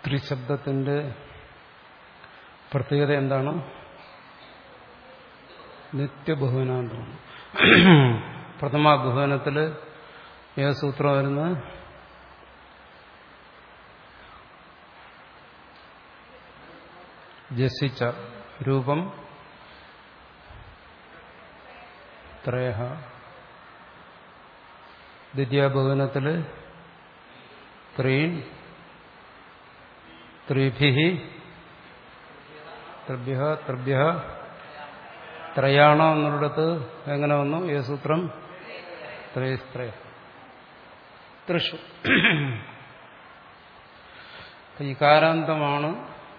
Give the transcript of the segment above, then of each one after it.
ത്രിശബ്ദത്തിന്റെ പ്രത്യേകത എന്താണ് നിത്യബഹുവനാന്തമാണ് പ്രഥമ ബഹുവനത്തിൽ ഏത് സൂത്രം വരുന്നത് ജസിച്ച രൂപം ത്രയ ദ്വിതീയ ബഹുവനത്തിൽ ത്രീൻ ത്രിഭി ത്രഭ്യ ത്രഭ്യ ത്രയാണ എന്നുള്ളിടത്ത് എങ്ങനെ വന്നു ഏ സൂത്രം ത്രയസ്ത്രയ തൃഷു ഈ കാരാന്തമാണ്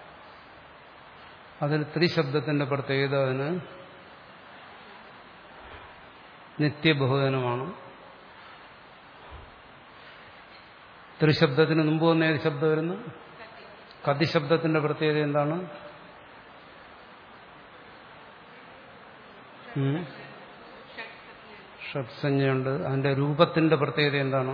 അതിൽ ത്രിശബ്ദത്തിന്റെ പ്രത്യേകത അതിന് നിത്യബഹുവനമാണ് ത്രിശബ്ദത്തിന് മുമ്പ് വന്ന ഏത് ശബ്ദം വരുന്നു കതിശബ്ദത്തിന്റെ പ്രത്യേകത എന്താണ് ഷഡ്സഞ്ജയുണ്ട് അതിന്റെ രൂപത്തിന്റെ പ്രത്യേകത എന്താണ്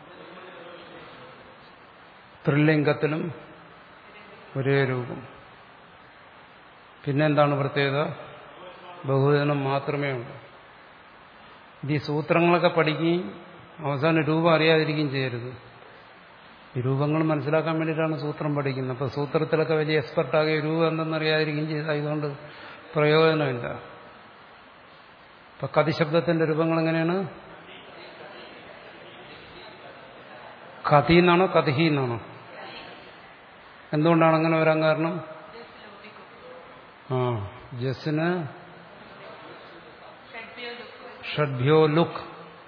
ത്രിലിംഗത്തിലും ഒരേ രൂപം പിന്നെന്താണ് പ്രത്യേകത ബഹുവചനം മാത്രമേ ഉള്ളൂ ഇത് ഈ സൂത്രങ്ങളൊക്കെ പഠിക്കുകയും അവസാനം രൂപം അറിയാതിരിക്കുകയും ചെയ്യരുത് ഈ രൂപങ്ങൾ മനസ്സിലാക്കാൻ വേണ്ടിയിട്ടാണ് സൂത്രം പഠിക്കുന്നത് അപ്പോൾ സൂത്രത്തിലൊക്കെ വലിയ എക്സ്പെർട്ടാകിയ രൂപം എന്തെന്നറിയാതിരിക്കുകയും ചെയ്താൽ ഇതുകൊണ്ട് പ്രയോജനമില്ല ഇപ്പൊ കതിശബ്ദത്തിന്റെ രൂപങ്ങൾ എങ്ങനെയാണ് കതി എന്നാണോ കതിഹി എന്നാണോ എന്തുകൊണ്ടാണ് അങ്ങനെ വരാൻ കാരണം ആ ജസ്സിന് ഷഡ്ഭ്യോ ലുക്ക്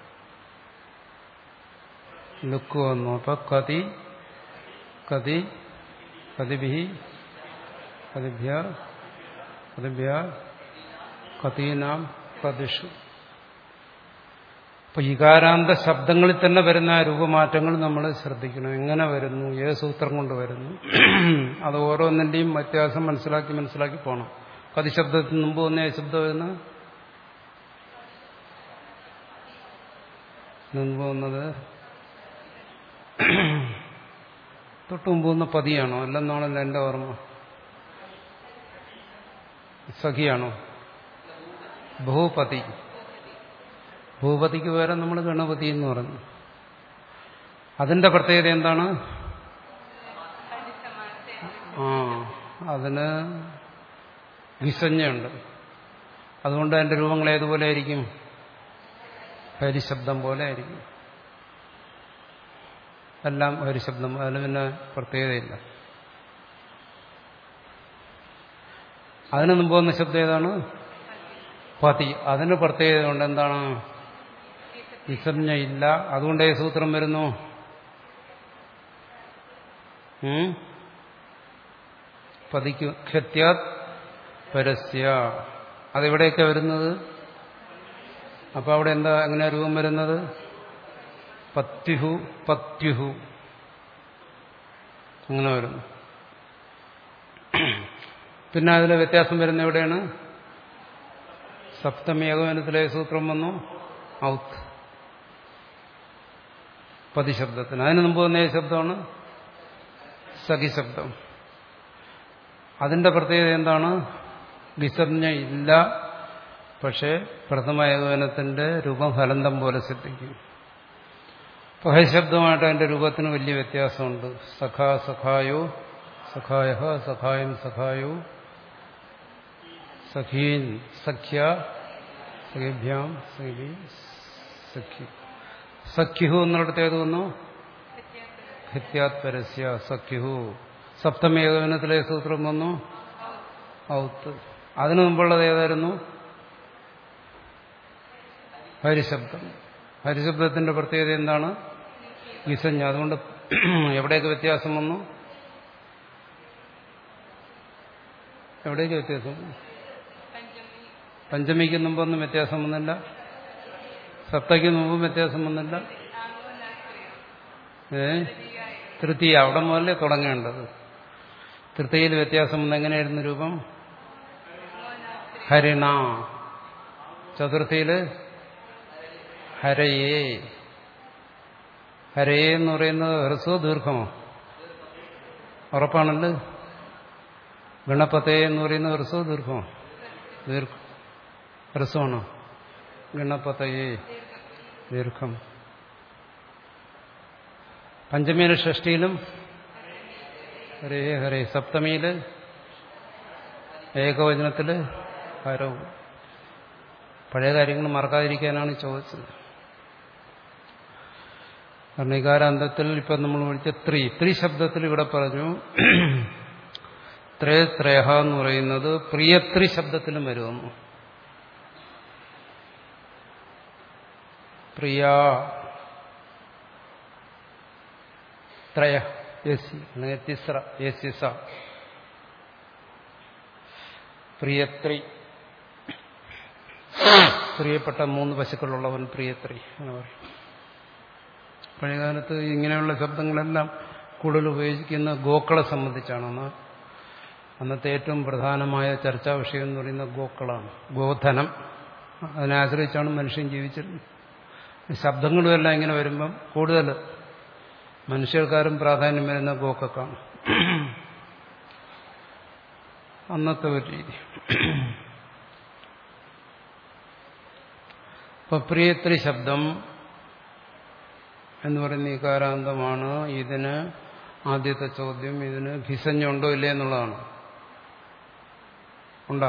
ലുക്ക് വന്നു അപ്പൊ കതി കതി കതിഭി കതിഭ്യ കതിഭ്യ കതീനാം കതിഷു അപ്പൊ ഇകാരാന്ത ശബ്ദങ്ങളിൽ തന്നെ വരുന്ന രൂപമാറ്റങ്ങൾ നമ്മൾ ശ്രദ്ധിക്കണം എങ്ങനെ വരുന്നു ഏത് സൂത്രം കൊണ്ട് വരുന്നു അത് ഓരോന്നിന്റെയും വ്യത്യാസം മനസ്സിലാക്കി മനസ്സിലാക്കി പോകണം കതിശബ്ദത്തിന് മുമ്പ് വന്ന ഏത് ശബ്ദം വരുന്ന മുമ്പ് വന്നത് തൊട്ട് മുമ്പ് വന്ന പതിയാണോ അല്ലെന്നാണല്ലോ എന്റെ ഓർമ്മ സഖിയാണോ ഭൂപതി ഭൂപതിക്ക് പകരം നമ്മൾ ഗണപതി എന്ന് പറഞ്ഞു അതിന്റെ പ്രത്യേകത എന്താണ് ആ അതിന് വിസഞ്ജയുണ്ട് അതുകൊണ്ട് അതിന്റെ രൂപങ്ങൾ ഏതുപോലെ ആയിരിക്കും ഹരിശബ്ദം പോലെ ആയിരിക്കും എല്ലാം ഹരിശബ്ദം അതിന് പിന്നെ പ്രത്യേകതയില്ല അതിന് മുമ്പ് വന്ന ശബ്ദം ഏതാണ് പതി അതിന് പ്രത്യേകത കൊണ്ട് എന്താണ് വിസർജ ഇല്ല അതുകൊണ്ട് ഏത് സൂത്രം വരുന്നു പതിക്ക് ഖത്യാത് പരസ്യ അതെവിടെയൊക്കെ വരുന്നത് അപ്പൊ അവിടെ എന്താ എങ്ങനെ രൂപം വരുന്നത് പത്യുഹു പത്യുഹു അങ്ങനെ വരുന്നു പിന്നെ അതിൽ വ്യത്യാസം വരുന്ന എവിടെയാണ് സപ്തമി ഏകോപനത്തിലെ സൂത്രം വന്നു ഔത്ത് പതിശബ്ദത്തിന് അതിന് മുമ്പ് വന്ന ശബ്ദമാണ് സഖിശബ്ദം അതിന്റെ പ്രത്യേകത എന്താണ് വിസർജ ഇല്ല പക്ഷേ പ്രഥമ ഏകോപനത്തിന്റെ രൂപം ഫലന്തം പോലെ സിദ്ധിക്കും പഹശബ്ദമായിട്ട് അതിന്റെ രൂപത്തിന് വലിയ വ്യത്യാസമുണ്ട് സഖാ സഖായോ സഖായ സഖായം സഖായോ സഖീൻ സഖ്യ സഖ്യഭ്യാം സഖി സഖ്യ സഖ്യു എന്നിടത്ത് ഏത് വന്നു ഹിത്യാത് പരസ്യ സഖ്യു സപ്തമേകവനത്തിലെ സൂത്രം വന്നു ഔത്ത് അതിനു മുമ്പുള്ളത് ഏതായിരുന്നു ഹരിശബ്ദം ഹരിശബ്ദത്തിന്റെ പ്രത്യേകത എന്താണ് വിസഞ്ജ അതുകൊണ്ട് എവിടെയൊക്കെ വ്യത്യാസം വന്നു എവിടെയൊക്കെ വ്യത്യാസം പഞ്ചമിക്ക് മുമ്പൊന്നും വ്യത്യാസം വന്നില്ല സപ്തയ്ക്ക് മുമ്പും വ്യത്യാസം വന്നില്ല ഏ തൃതീയ അവിടെ മുതലേ തുടങ്ങേണ്ടത് തൃതീയയിൽ വ്യത്യാസം വന്ന് എങ്ങനെയായിരുന്നു രൂപം ഹരിണ ചതുർത്ഥിയില് ഹരയേ ഹരയേ എന്ന് പറയുന്നത് ഹ്രസ്വ ദീർഘമോ ഉറപ്പാണല്ലോ ഗണപതേ എന്ന് പറയുന്ന ഹ്രസ്വോ ദീർഘമോ ദീർഘം ഹ്രസ്വമാണോ ഗണപതയെ ദീർഘം പഞ്ചമിയിലെ ഷഷ്ടിയിലും ഹരേ ഹരേ സപ്തമിയില് ഏകവചനത്തില് ഹരവും പഴയ കാര്യങ്ങൾ മറക്കാതിരിക്കാനാണ് ചോദിച്ചത് കാരണം ഇകാരാന്തത്തിൽ ഇപ്പം നമ്മൾ വിളിച്ച ത്രീ ത്രീ ശബ്ദത്തിൽ ഇവിടെ പറഞ്ഞു ത്രേ ത്രേഹ എന്ന് പറയുന്നത് പ്രിയത്രി ശബ്ദത്തിലും വരുമെന്നു പ്രിയ ത്രയ യസി അല്ലെങ്കിൽ തിസ്ര യസിസ പ്രിയത്രി പ്രിയപ്പെട്ട മൂന്ന് പശുക്കളുള്ളവൻ പ്രിയത്രി എന്ന് പറയും പഴയകാലത്ത് ഇങ്ങനെയുള്ള ശബ്ദങ്ങളെല്ലാം കൂടുതൽ ഉപയോഗിക്കുന്ന ഗോക്കളെ സംബന്ധിച്ചാണ് അന്ന് അന്നത്തെ ഏറ്റവും പ്രധാനമായ ചർച്ചാ വിഷയം എന്ന് പറയുന്ന ഗോക്കളാണ് ഗോധനം അതിനെ ആശ്രയിച്ചാണ് മനുഷ്യൻ ജീവിച്ചിരുന്നത് ശബ്ദങ്ങളുമെല്ലാം ഇങ്ങനെ വരുമ്പം കൂടുതൽ മനുഷ്യർക്കാരും പ്രാധാന്യം വരുന്ന ഗോക്കക്കാണ് അന്നത്തെ ഒരു രീതി ഇപ്പൊ പ്രിയത്രി ശബ്ദം എന്ന് പറയുന്ന ഈ കാരാന്തമാണ് ഇതിന് ആദ്യത്തെ ചോദ്യം ഇതിന് ഭിസഞ്ഞുണ്ടോ ഇല്ലേ എന്നുള്ളതാണ് ഉണ്ടോ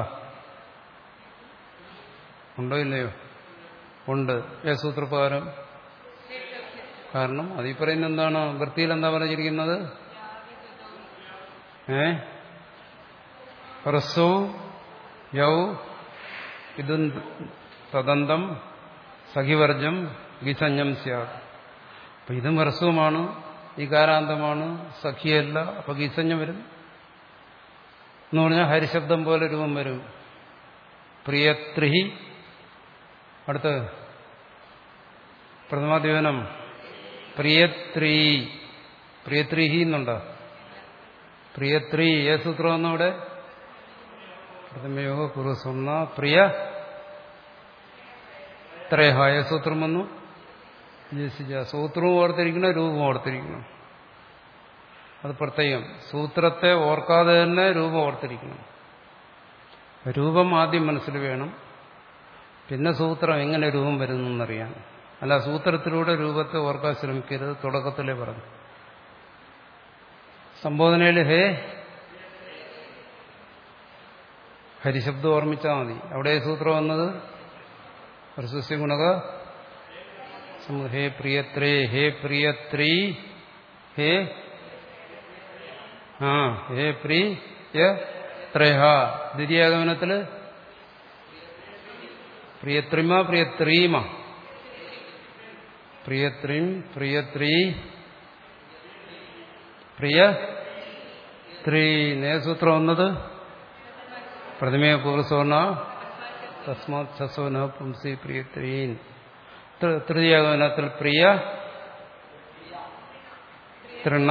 ഉണ്ടോ ഇല്ലയോ ഉണ്ട് ഏ സൂത്രപ്രകാരം കാരണം അതീ പറയുന്ന എന്താണ് വൃത്തിയിൽ എന്താ പറഞ്ഞിരിക്കുന്നത് ഏ ഹ്രസ്വ യൗ ഇതും തദന്തം സഖിവർജം ഗിസഞ്ജം സ്യാത് അപ്പൊ ഇതും ഹ്രസ്വമാണ് ഇകാരാന്തമാണ് സഖിയല്ല അപ്പൊ ഗീസഞ്ജം വരും എന്ന് പറഞ്ഞാൽ ഹരിശബ്ദം പോലെ രൂപം വരും പ്രിയത്രിഹി അടുത്ത് പ്രഥമാദ്യോനം പ്രിയത്രീ പ്രിയത്രീഹി എന്നുണ്ടോ പ്രിയത്രീ ഏ സൂത്രം എന്നവിടെ പ്രഥമയോ കുറുസ്വർണ പ്രിയ ത്രേഹായ സൂത്രം വന്നു ജസിച്ച സൂത്രവും ഓർത്തിരിക്കണം രൂപം ഓർത്തിരിക്കണം അത് പ്രത്യേകം സൂത്രത്തെ ഓർക്കാതെ തന്നെ രൂപം ഓർത്തിരിക്കണം രൂപം ആദ്യം മനസ്സിൽ വേണം പിന്നെ സൂത്രം എങ്ങനെ രൂപം വരുന്നു എന്നറിയാം അല്ല സൂത്രത്തിലൂടെ രൂപത്തെ ഓർക്കാൻ ശ്രമിക്കരുത് തുടക്കത്തിലേ പറഞ്ഞു സംബോധനയിൽ ഹേ ഹരിശബ്ദം ഓർമ്മിച്ചാൽ മതി അവിടെ സൂത്രം വന്നത് പ്രശസ്തി ഗുണക ഹേ പ്രിയത്രേ ഹേ പ്രിയത്രീ ഹേ ആ ഹേ പ്രിയ ത്രേഹ ദ്വിതീയാഗമനത്തില് പ്രിയത്രിമ പ്രിയത്രീമ പ്രിയത്രീം പ്രിയത്രീ പ്രിയ ത്രീ നേസൂത്രം വന്നത് പ്രതിമയ പൂർവ്വസോർണ തസ്മാത് സസോന പുംസി പ്രിയത്രീൻ തൃതീയഗമനത്തിൽ പ്രിയ തൃണ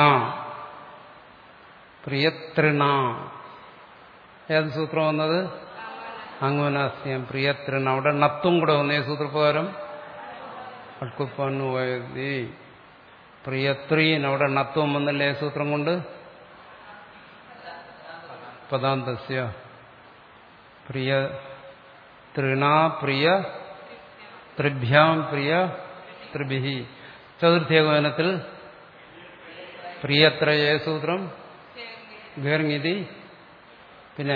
പ്രിയതൃണ ഏത് സൂത്രം വന്നത് അങ്ങുനാസ്യം പ്രിയതൃണ അവിടെ നത്തും കൂടെ വന്നേ സൂത്രപ്രകാരം അട്കുപ്പന്നു വയതി പ്രിയത്രീൻ അവിടെ നത്വം വന്നല്ലേ സൂത്രം കൊണ്ട് പദാന്തസ്യ പ്രിയ തൃണ പ്രിയ ത്രിഭ്യാം പ്രിയ ത്രിഭി ചതുർത്ഥ്യഗമനത്തിൽ പ്രിയത്രയ സൂത്രം ഗർങ്ങിതി പിന്നെ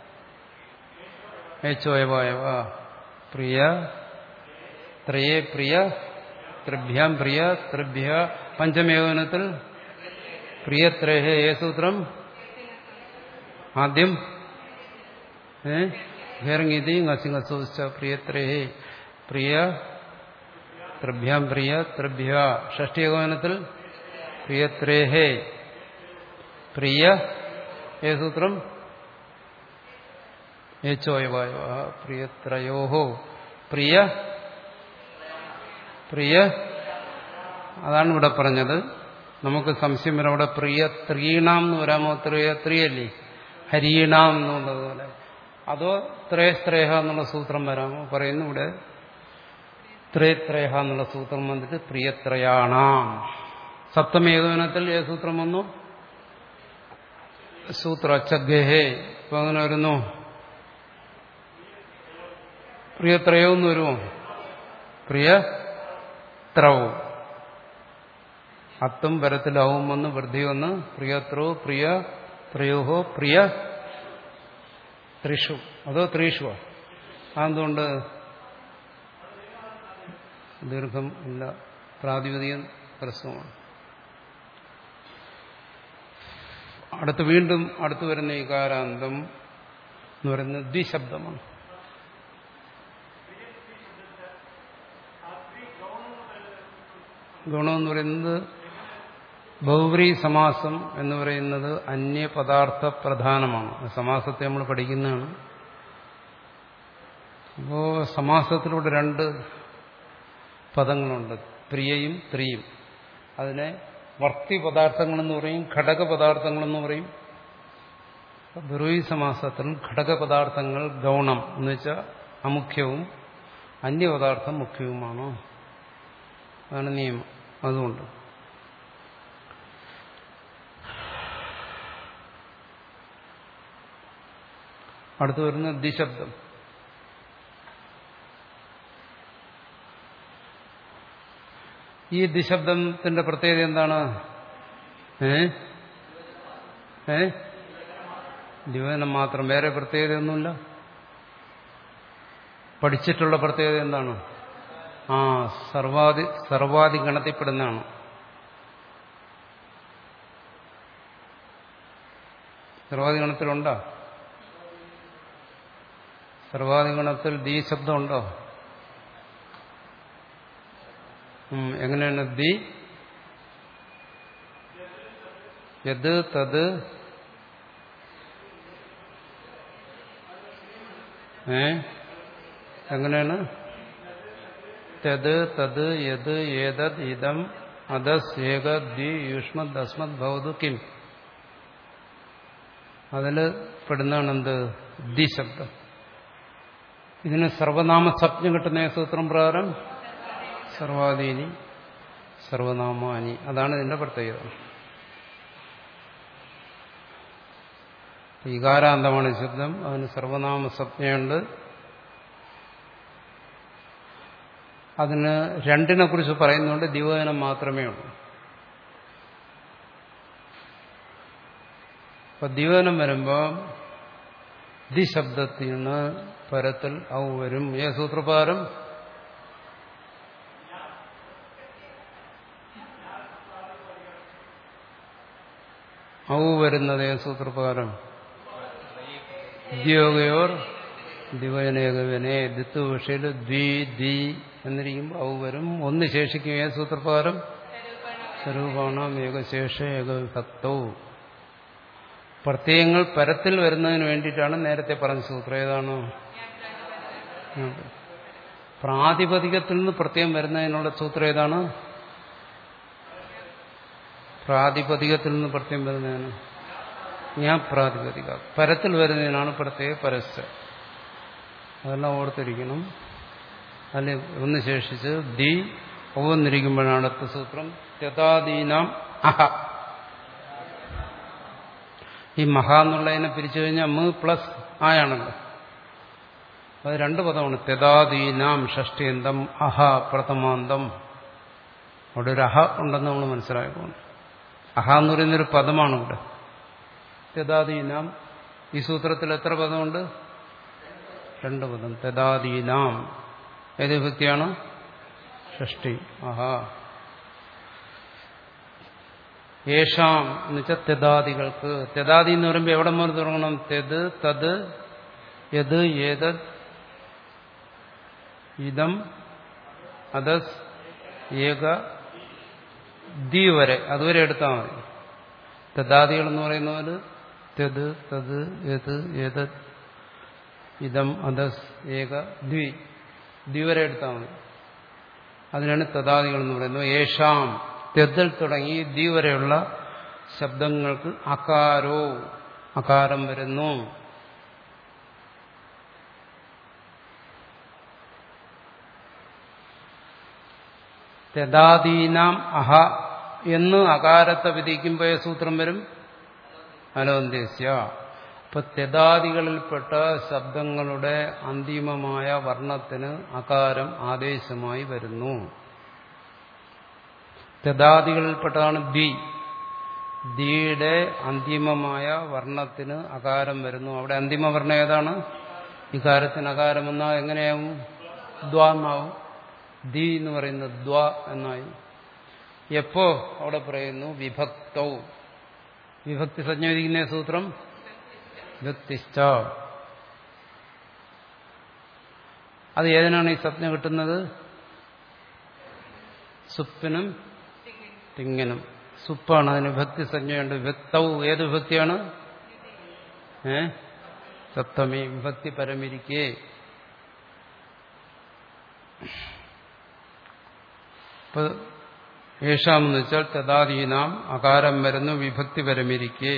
ഏച്ചോയവായവ പ്രിയ ത്രയേ പ്രിയ ത്രിഭ്യാം പ്രിയ ത്രിഭ്യ പഞ്ചമേവനത്തിൽ പ്രിയത്രേഹ ഏ സൂത്രം ആദ്യം ഘേർങ്ങിതി ngസിംഗസൂച്ച പ്രിയത്രേഹേ പ്രിയ ത്രിഭ്യാം പ്രിയ ത്രിഭ്യ ഷഷ്ടിയഗമനത്തിൽ പ്രിയത്രേഹേ പ്രിയ ഏ സൂത്രം ഏച്ചോയവായ പ്രിയത്രയോ പ്രിയ പ്രിയ അതാണ് ഇവിടെ പറഞ്ഞത് നമുക്ക് സംശയം വരാം അവിടെ പ്രിയ ത്രീണാം എന്ന് വരാമോ ത്രിയ ത്രിയല്ലേ ഹരീണാം എന്നുള്ളതുപോലെ അതോ ത്രേസ്ത്രേഹ എന്നുള്ള സൂത്രം വരാമോ പറയുന്നു ഇവിടെ ത്രേത്രേഹ എന്നുള്ള സൂത്രം വന്നിട്ട് പ്രിയത്രയാണാം സപ്തമേകവനത്തിൽ ഏത് സൂത്രം വന്നു സൂത്ര ചഗേഹേ ഇപ്പൊ അങ്ങനെ വരുന്നു പ്രിയത്രയോ എന്ന് വരുമോ പ്രിയ ത്രവും അത്തും പരത്തിലാവും വന്ന് വൃദ്ധി വന്ന് പ്രിയത്രോ പ്രിയ ത്രയോഹോ പ്രിയ ത്രിഷു അതോ ത്രീഷുവോ അതെന്തുകൊണ്ട് ദീർഘം ഇല്ല പ്രാതിപതികം പ്രശ്നമാണ് അടുത്ത് വീണ്ടും അടുത്ത് വരുന്ന ഈ കാരാന്തം എന്ന് പറയുന്നത് ദ്വിശബ്ദമാണ് ഗുണമെന്ന് പറയുന്നത് ബഹുവ്രീ സമാസം എന്ന് പറയുന്നത് അന്യപദാർത്ഥ പ്രധാനമാണ് സമാസത്തെ നമ്മൾ പഠിക്കുന്നതാണ് അപ്പോ സമാസത്തിലൂടെ രണ്ട് പദങ്ങളുണ്ട് പ്രിയയും ത്രിയും അതിനെ വർത്തി പദാർത്ഥങ്ങളെന്ന് പറയും ഘടക പദാർത്ഥങ്ങളെന്ന് പറയും ബ്രൂയി സമാസത്തിൽ ഘടകപദാർത്ഥങ്ങൾ ഗൗണം എന്ന് വെച്ചാൽ അമുഖ്യവും അന്യപദാർത്ഥം മുഖ്യവുമാണ് അതാണ് നിയമം അതുകൊണ്ട് അടുത്ത് വരുന്ന ദിശബ്ദം ഈ ദിശബ്ദത്തിന്റെ പ്രത്യേകത എന്താണ് ഏ ഏ ദിവനം മാത്രം വേറെ പ്രത്യേകതയൊന്നുമില്ല പഠിച്ചിട്ടുള്ള പ്രത്യേകത എന്താണ് ആ സർവാദി സർവാദി ഗണത്തിൽപ്പെടുന്നതാണ് സർവാദി ഗണത്തിലുണ്ടോ സർവാദി ഗണത്തിൽ ദീ ശബ്ദമുണ്ടോ എങ്ങനെയാണ് ദി യത് തത് ഏ എങ്ങനെയാണ് തത് തത് യത് ഏതത് ഇതം അദസ് ഏക ദ്വി യുഷ്മത് അസ്മത് ഭവതു കിം അതിൽ പെടുന്നതാണ് എന്ത് ദി ശബ്ദം ഇതിന് സർവനാമ സ്വപ്നം കിട്ടുന്ന സൂത്രം പ്രകാരം സർവാധീനി സർവനാമാനി അതാണ് ഇതിന്റെ പ്രത്യേകത വികാരാന്തമാണ് ശബ്ദം അതിന് സർവനാമ സ്വപ്നയുണ്ട് അതിന് രണ്ടിനെ കുറിച്ച് പറയുന്നുണ്ട് ദിവചനം മാത്രമേ ഉള്ളൂ അപ്പൊ ദിവചനം വരുമ്പോൾ ദിശബ്ദത്തിന് പരത്തിൽ ഔ വരും ഏ സൂത്രപ്രകാരം ഔ വരുന്നത് ഏ സൂത്രപ്രകാരം ഉദ്യോഗയോർ ദിവനേകവനെ ദിത്തു വിഷയിൽ ദ്വി ദ്വി എന്നിരിക്കുമ്പോൾ ഔ വരും ഒന്ന് ശേഷിക്കും ഏ സൂത്രപ്രകാരം സ്വരൂപാണാം ഏകശേഷ ഏകവിഭക്തവും പ്രത്യയങ്ങൾ പരത്തിൽ വരുന്നതിന് വേണ്ടിയിട്ടാണ് നേരത്തെ പറഞ്ഞ സൂത്രം ഏതാണ് പ്രാതിപതികത്തിൽ നിന്ന് പ്രത്യയം വരുന്നതിനുള്ള സൂത്രം ഏതാണ് പ്രാതിപതികത്തിൽ നിന്ന് പ്രത്യയം വരുന്നതിന് ഞാൻ പ്രാതിപതിക പരത്തിൽ വരുന്നതിനാണ് പ്രത്യേക പരസ്യ അതെല്ലാം ഓർത്തിരിക്കണം അതിൽ ഒന്ന് ശേഷിച്ച് ദി ഒന്നിരിക്കുമ്പോഴാണ് അടുത്ത സൂത്രം യഥാദീനാം അഹ ഈ മഹ എന്നുള്ളതിനെ പിരിച്ചു കഴിഞ്ഞാൽ മ് പ്ലസ് ആയാണല്ലോ അത് രണ്ട് പദമാണ് തെതാദീനാം ഷഷ്ടിയന്തം അഹ പ്രഥമാന്തം അവിടെ ഒരു അഹ ഉണ്ടെന്ന് നമ്മൾ മനസ്സിലാക്കണം അഹ എന്ന് പറയുന്നൊരു പദമാണ് ഇവിടെ തെതാദീനാം ഈ സൂത്രത്തിൽ എത്ര പദമുണ്ട് രണ്ട് പദം തെതാദീനാം ഏത് വിഭക്തിയാണ് ഷഷ്ടി അഹ യേഷാം എന്ന് വെച്ചാൽ തെതാദികൾക്ക് തെതാദി എന്ന് പറയുമ്പോൾ എവിടെ മുതൽ തുടങ്ങണം തെത് തത് യത് ഏതത് ഇതം അതസ് ഏക ദി വരെ അതുവരെ എടുത്താൽ മതി തെതാദികൾ എന്ന് പറയുന്നത് തെത് തത് യത് ഏതത് ഇതം അതസ് ഏക ദ്വി ദ്വി വരെ എടുത്താൽ മതി അതിനാണ് തദാദികൾ എന്ന് പറയുന്നത് യേഷാം തെതിൽ തുടങ്ങി ദി വരെയുള്ള ശബ്ദങ്ങൾക്ക് അകാരോ അകാരം വരുന്നു തെദാദീനാം അഹ എന്ന് അകാരത്തെ വിധിക്കുമ്പോൾ സൂത്രം വരും അലോന്ത്യസ്യ ഇപ്പൊ തെതാദികളിൽപ്പെട്ട ശബ്ദങ്ങളുടെ അന്തിമമായ വർണ്ണത്തിന് അകാരം ആദേശമായി വരുന്നു തെതാദികളിൽപ്പെട്ടതാണ് ദ്വി ദ്വിയുടെ അന്തിമമായ വർണ്ണത്തിന് അകാരം വരുന്നു അവിടെ അന്തിമ വർണ്ണം ഏതാണ് ഇകാരത്തിന് അകാരം എന്നാ എങ്ങനെയാവും ദ്വ എന്നാവും ദി എന്ന് പറയുന്നത് ദ്വ എന്നായി എപ്പോ അവിടെ പറയുന്നു വിഭക്തവും വിഭക്തി സഞ്ജീവിക്കുന്ന സൂത്രം വ്യക്തിഷ്ഠ അത് ഏതിനാണ് ഈ സ്വപ്നം കിട്ടുന്നത് സുപ്പിനും തിങ്ങനും സുപ്പാണ് അതിന് ഭക്തി സംജ്ഞയുണ്ട് വിഭക്തവും ഏത് വിഭക്തിയാണ് ഏ സപ്തമി വിഭക്തി പരമിരിക്കേ ഇപ്പൊ യേശാം എന്ന് വെച്ചാൽ തഥാദീനാം അകാരം വരുന്നു വിഭക്തി പരമിരിക്കേ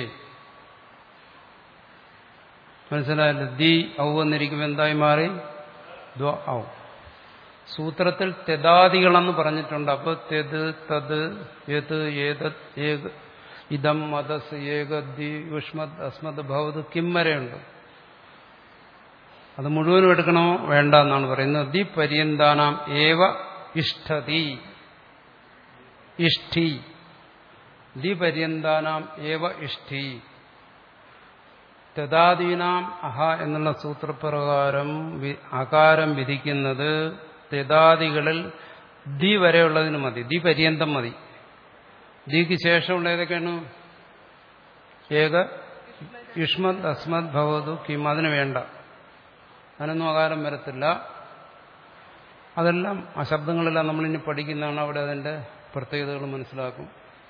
മനസ്സിലായല്ലോ ദി ഔ എന്നിരിക്കും എന്തായി മാറി ദ്വ ഔ സൂത്രത്തിൽ തെതാദികളെന്ന് പറഞ്ഞിട്ടുണ്ട് അപ്പൊ തെത് തത് യത് ഏതത് ഏക ഇതം മതസ് ഏകദ്വി യുഷ്മത് അസ്മത് ഭവത് കിം വരെയുണ്ട് അത് മുഴുവനും എടുക്കണോ വേണ്ട എന്നാണ് പറയുന്നത് ദി പര്യന്താനാം ഏവ ഇഷ്ടതി ഇഷ്ടി ദി പര്യന്താനാം ഏവ ഇഷ്ടി തെതാദീനാം അഹ എന്നുള്ള സൂത്രപ്രകാരം അകാരം വിധിക്കുന്നത് തെതാദികളിൽ ദി വരെയുള്ളതിന് മതി ദി പര്യന്തം മതി ദിക്ക് ശേഷമുള്ള ഏതൊക്കെയാണ് ഏക യുഷ്മത് അസ്മത് ഭവതു കിം അതിന് വേണ്ട അതിനൊന്നും അകാരം വരത്തില്ല അതെല്ലാം ആ ശബ്ദങ്ങളെല്ലാം നമ്മളിനി പഠിക്കുന്നതാണ് അവിടെ അതിന്റെ പ്രത്യേകതകൾ മനസ്സിലാക്കും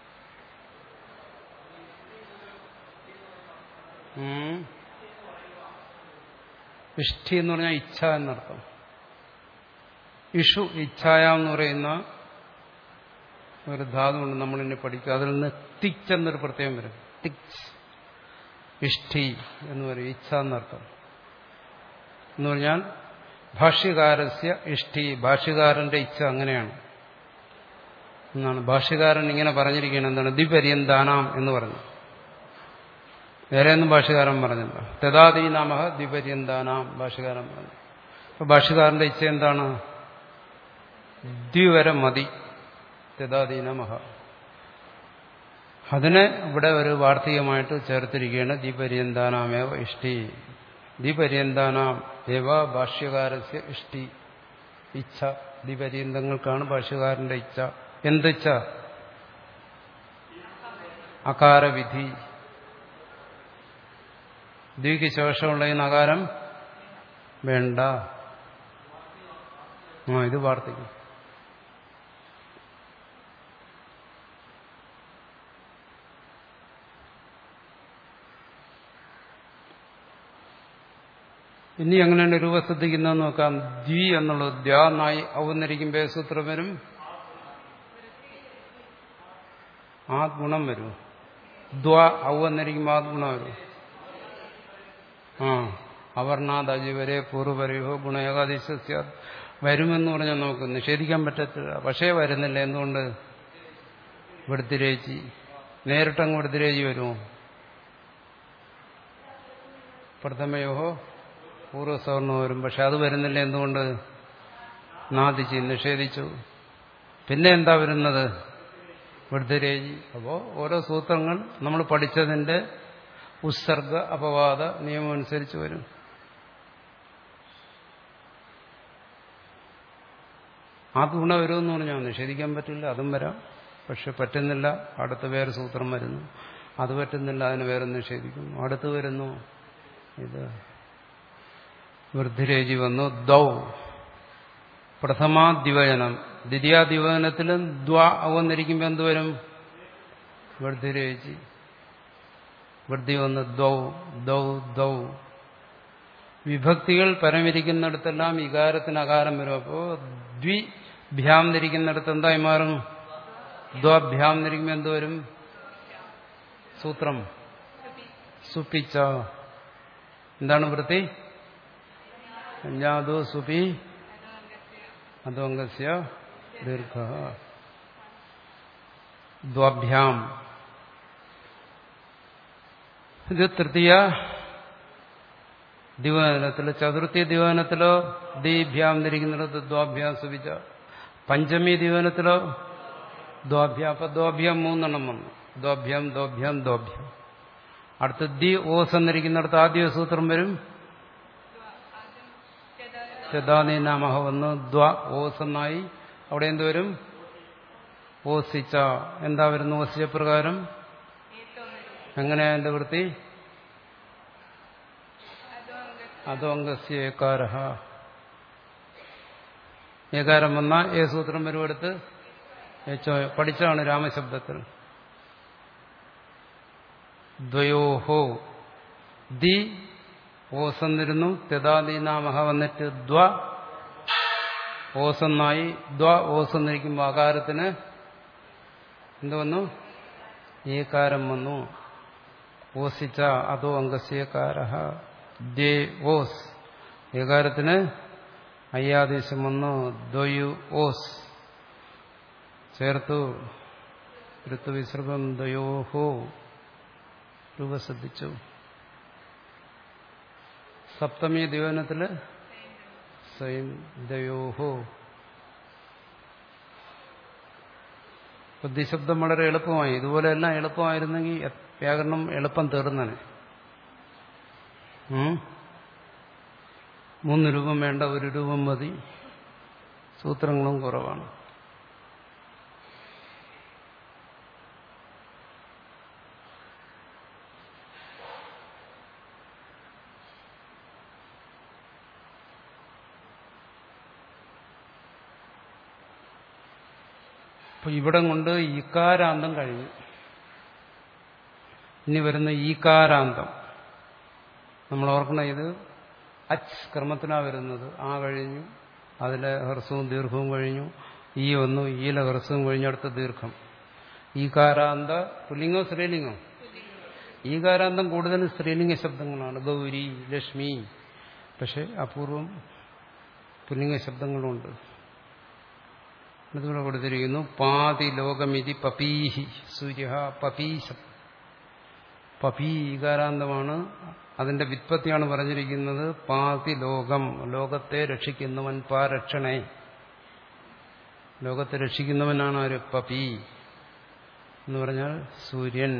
ഇഷ്ടി എന്ന് പറഞ്ഞാൽ ഇച്ഛ എന്നർത്ഥം ഇഷു ഇച്ഛായ എന്ന് പറയുന്ന ഒരു ധാതുണ്ട് നമ്മളിനി പഠിക്കുക അതിൽ നിന്ന് തിച്ച് എന്നൊരു പ്രത്യേകം വരും തിച്ച് ഇഷ്ടി എന്ന് പറയും ഇച്ഛ എന്നർത്ഥം എന്ന് പറഞ്ഞാൽ ഭാഷ്യകാരസ്യ ഇഷ്ടി ഭാഷ്യകാരന്റെ ഇച്ഛ അങ്ങനെയാണ് എന്നാണ് ഭാഷ്യകാരൻ ഇങ്ങനെ പറഞ്ഞിരിക്കുകയാണ് എന്താണ് ദ്വിപര്യന്താനാം എന്ന് പറഞ്ഞു വേറെ ഒന്നും ഭാഷ്യകാരൻ പറഞ്ഞില്ല തെതാദീനാമഹ ദ്വിപര്യന്താനാം ഭാഷ്യകാരൻ പറഞ്ഞു അപ്പൊ ഭാഷ്യകാരന്റെ ഇച്ഛ എന്താണ് ദ്വിവരം മതി തെതാദീനമഹ അതിനെ ഇവിടെ ഒരു വാർത്തകമായിട്ട് ചേർത്തിരിക്കുകയാണ് ദീപര്യന്താനാമേവ ഇഷ്ടി ദീപര്യന്താനാം ഏവ ഭാഷ്യകാരസ്യ ഇഷ്ടി ഇച്ഛ ദീപര്യന്തങ്ങൾക്കാണ് ഭാഷ്യകാരന്റെ ഇച്ഛ എന്തിച്ഛ അകാരവിധി ദ്വിക്ക് ശേഷമുള്ളതിന് അകാരം വേണ്ട ആ ഇത് വാർത്തയ്ക്കും ഇനി എങ്ങനെയാണ് രൂപ ശ്രദ്ധിക്കുന്നത് നോക്കാം ദ്വി എന്നുള്ളത് ദ്യാന്നായി ഔന്നിരിക്കും ബേസൂത്രം വരും ആ ഗുണം വരും ദ്വ ഔ എന്നിരിക്കുമ്പോൾ ആ ഗുണം വരും ആ അവർണാദ് അജിവരെ പൂർവ്വപരിഹോ ഗുണയോഗാദിശ്യ വരുമെന്ന് പറഞ്ഞാൽ നമുക്ക് നിഷേധിക്കാൻ പറ്റത്തില്ല പക്ഷേ വരുന്നില്ല എന്തുകൊണ്ട് വെടുത്തിരേച്ചി നേരിട്ടങ്ങ് വെടുത്തിരേച്ചി വരുമോ പ്രഥമയോഹോ പൂർവ്വസവർണം വരും പക്ഷെ അത് വരുന്നില്ല എന്തുകൊണ്ട് നാദിച്ച് നിഷേധിച്ചു പിന്നെ എന്താ വരുന്നത് വൃദ്ധരേജി അപ്പോൾ ഓരോ സൂത്രങ്ങൾ നമ്മൾ പഠിച്ചതിന്റെ ഉത്സർഗ അപവാദ നിയമം അനുസരിച്ച് വരും ആ ഗുണ വരുമെന്ന് പറഞ്ഞാൽ നിഷേധിക്കാൻ പറ്റില്ല അതും വരാം പക്ഷെ പറ്റുന്നില്ല അടുത്ത് വേറെ സൂത്രം വരുന്നു അത് പറ്റുന്നില്ല അതിന് വേറെ നിഷേധിക്കുന്നു അടുത്ത് വരുന്നു ഇത് വൃദ്ധിരേജി വന്നു ദൗ പ്രഥമാ ദിവചനം ദ്വിതീയ ദിവചനത്തിലും ദ്വ വന്നിരിക്കുമ്പോൾ എന്ത് വരും വൃദ്ധിരേജി വൃദ്ധി വന്ന് ദൗ ദൗ ദൗ വിഭക്തികൾ പരമിരിക്കുന്നിടത്തെല്ലാം വികാരത്തിന് അകാരം വരും അപ്പോ ദ്വി ഭ്യാം നിരിക്കുന്നിടത്ത് എന്തായി മാറും ദ്വഭ്യാം നിരിക്കുമ്പോൾ എന്ത് വരും സൂത്രം സുപ്പിച്ച എന്താണ് വൃത്തി അഞ്ഞാദോ സുപി അധോംഗസ്യ ദീർഘ ദ്വഭ്യാം ഇത് തൃതീയ ദിവനത്തിലോ ചതുർത്ഥി ദിവനത്തിലോ ദീഭ്യാം തിരിക്കുന്നിടത്ത് ദ്വാഭ്യാം സുവിച്ച പഞ്ചമി ദിവനത്തിലോ ദ്വാഭ്യാം അപ്പൊ ദ്വാഭ്യാം മൂന്നെണ്ണം വന്നു ദ്വാഭ്യാം ദ്വാഭ്യാം ദ്വാഭ്യാം അടുത്ത് ദി ഓസ് എന്നിരിക്കുന്നിടത്ത് ആദ്യ സൂത്രം വരും ചതാനീനാമഹ വന്ന് ദ്വ ഓസ് എന്നായി അവിടെ എന്ത് വരും ഓസിച്ച എന്താ വരുന്നു ഓസിച്ച പ്രകാരം എങ്ങനെയാ എന്റെ വൃത്തി അതോങ്കസ്യ ഏകാര ഏകാരം വന്ന ഏ സൂത്രം വരുമെടുത്ത് പഠിച്ചാണ് രാമശബ്ദത്തിൽ ദ്വയോഹോ ദി ഓസന്നിരുന്നു തെതാദീനാമഹ വന്നിട്ട് ദ്വ ഓസെന്നായി ദ്വ ഓസെന്നിരിക്കുമ്പോൾ ആകാരത്തിന് എന്ത് വന്നു ഏകാരം വന്നു ഓസിച്ച അതോ അംഗസ്യകാര ദേ ഓസ് ഏകാരത്തിന് അയ്യാദേശം വന്നു ദ്വയു ഓസ് ചേർത്തു ഋത്തുവിസർഗം ദ്വയോഹോ രൂപ ശ്രദ്ധിച്ചു സപ്തമി ദിവനത്തില് സ്വയം ദയോഹോ ബുദ്ധിശബ്ദം വളരെ എളുപ്പമായി ഇതുപോലെ എല്ലാം എളുപ്പമായിരുന്നെങ്കിൽ വ്യാകരണം എളുപ്പം തീർന്നനെ മൂന്ന് രൂപം വേണ്ട ഒരു രൂപം മതി സൂത്രങ്ങളും കുറവാണ് അപ്പൊ ഇവിടം കൊണ്ട് ഈകാരാന്തം കഴിഞ്ഞു ഇനി വരുന്ന ഈകാരാന്തം നമ്മൾ ഓർക്കണം ഇത് അച്ച് ക്രമത്തിനാ വരുന്നത് ആ കഴിഞ്ഞു അതിലെ ഹ്രസ്വവും ദീർഘവും കഴിഞ്ഞു ഈ വന്നു ഈയിലെ ഹ്രസ്വവും കഴിഞ്ഞു അടുത്ത ദീർഘം ഈകാരാന്ത പുല്ലിംഗോ സ്ത്രീലിംഗോ ഈകാരാന്തം കൂടുതലും സ്ത്രീലിംഗ ശബ്ദങ്ങളാണ് ഗൗരി ലക്ഷ്മി പക്ഷെ അപൂർവം പുല്ലിംഗ ശബ്ദങ്ങളുണ്ട് ഇതിവിടെ കൊടുത്തിരിക്കുന്നു പാതി ലോകമിതി പപീഹി സൂര്യ പപീശം പപീ ഈകാരാന്തമാണ് അതിന്റെ വിത്പത്തിയാണ് പറഞ്ഞിരിക്കുന്നത് പാതി ലോകം ലോകത്തെ രക്ഷിക്കുന്നവൻ പാരക്ഷണേ ലോകത്തെ രക്ഷിക്കുന്നവനാണ് ഒരു പപി എന്ന് പറഞ്ഞാൽ സൂര്യൻ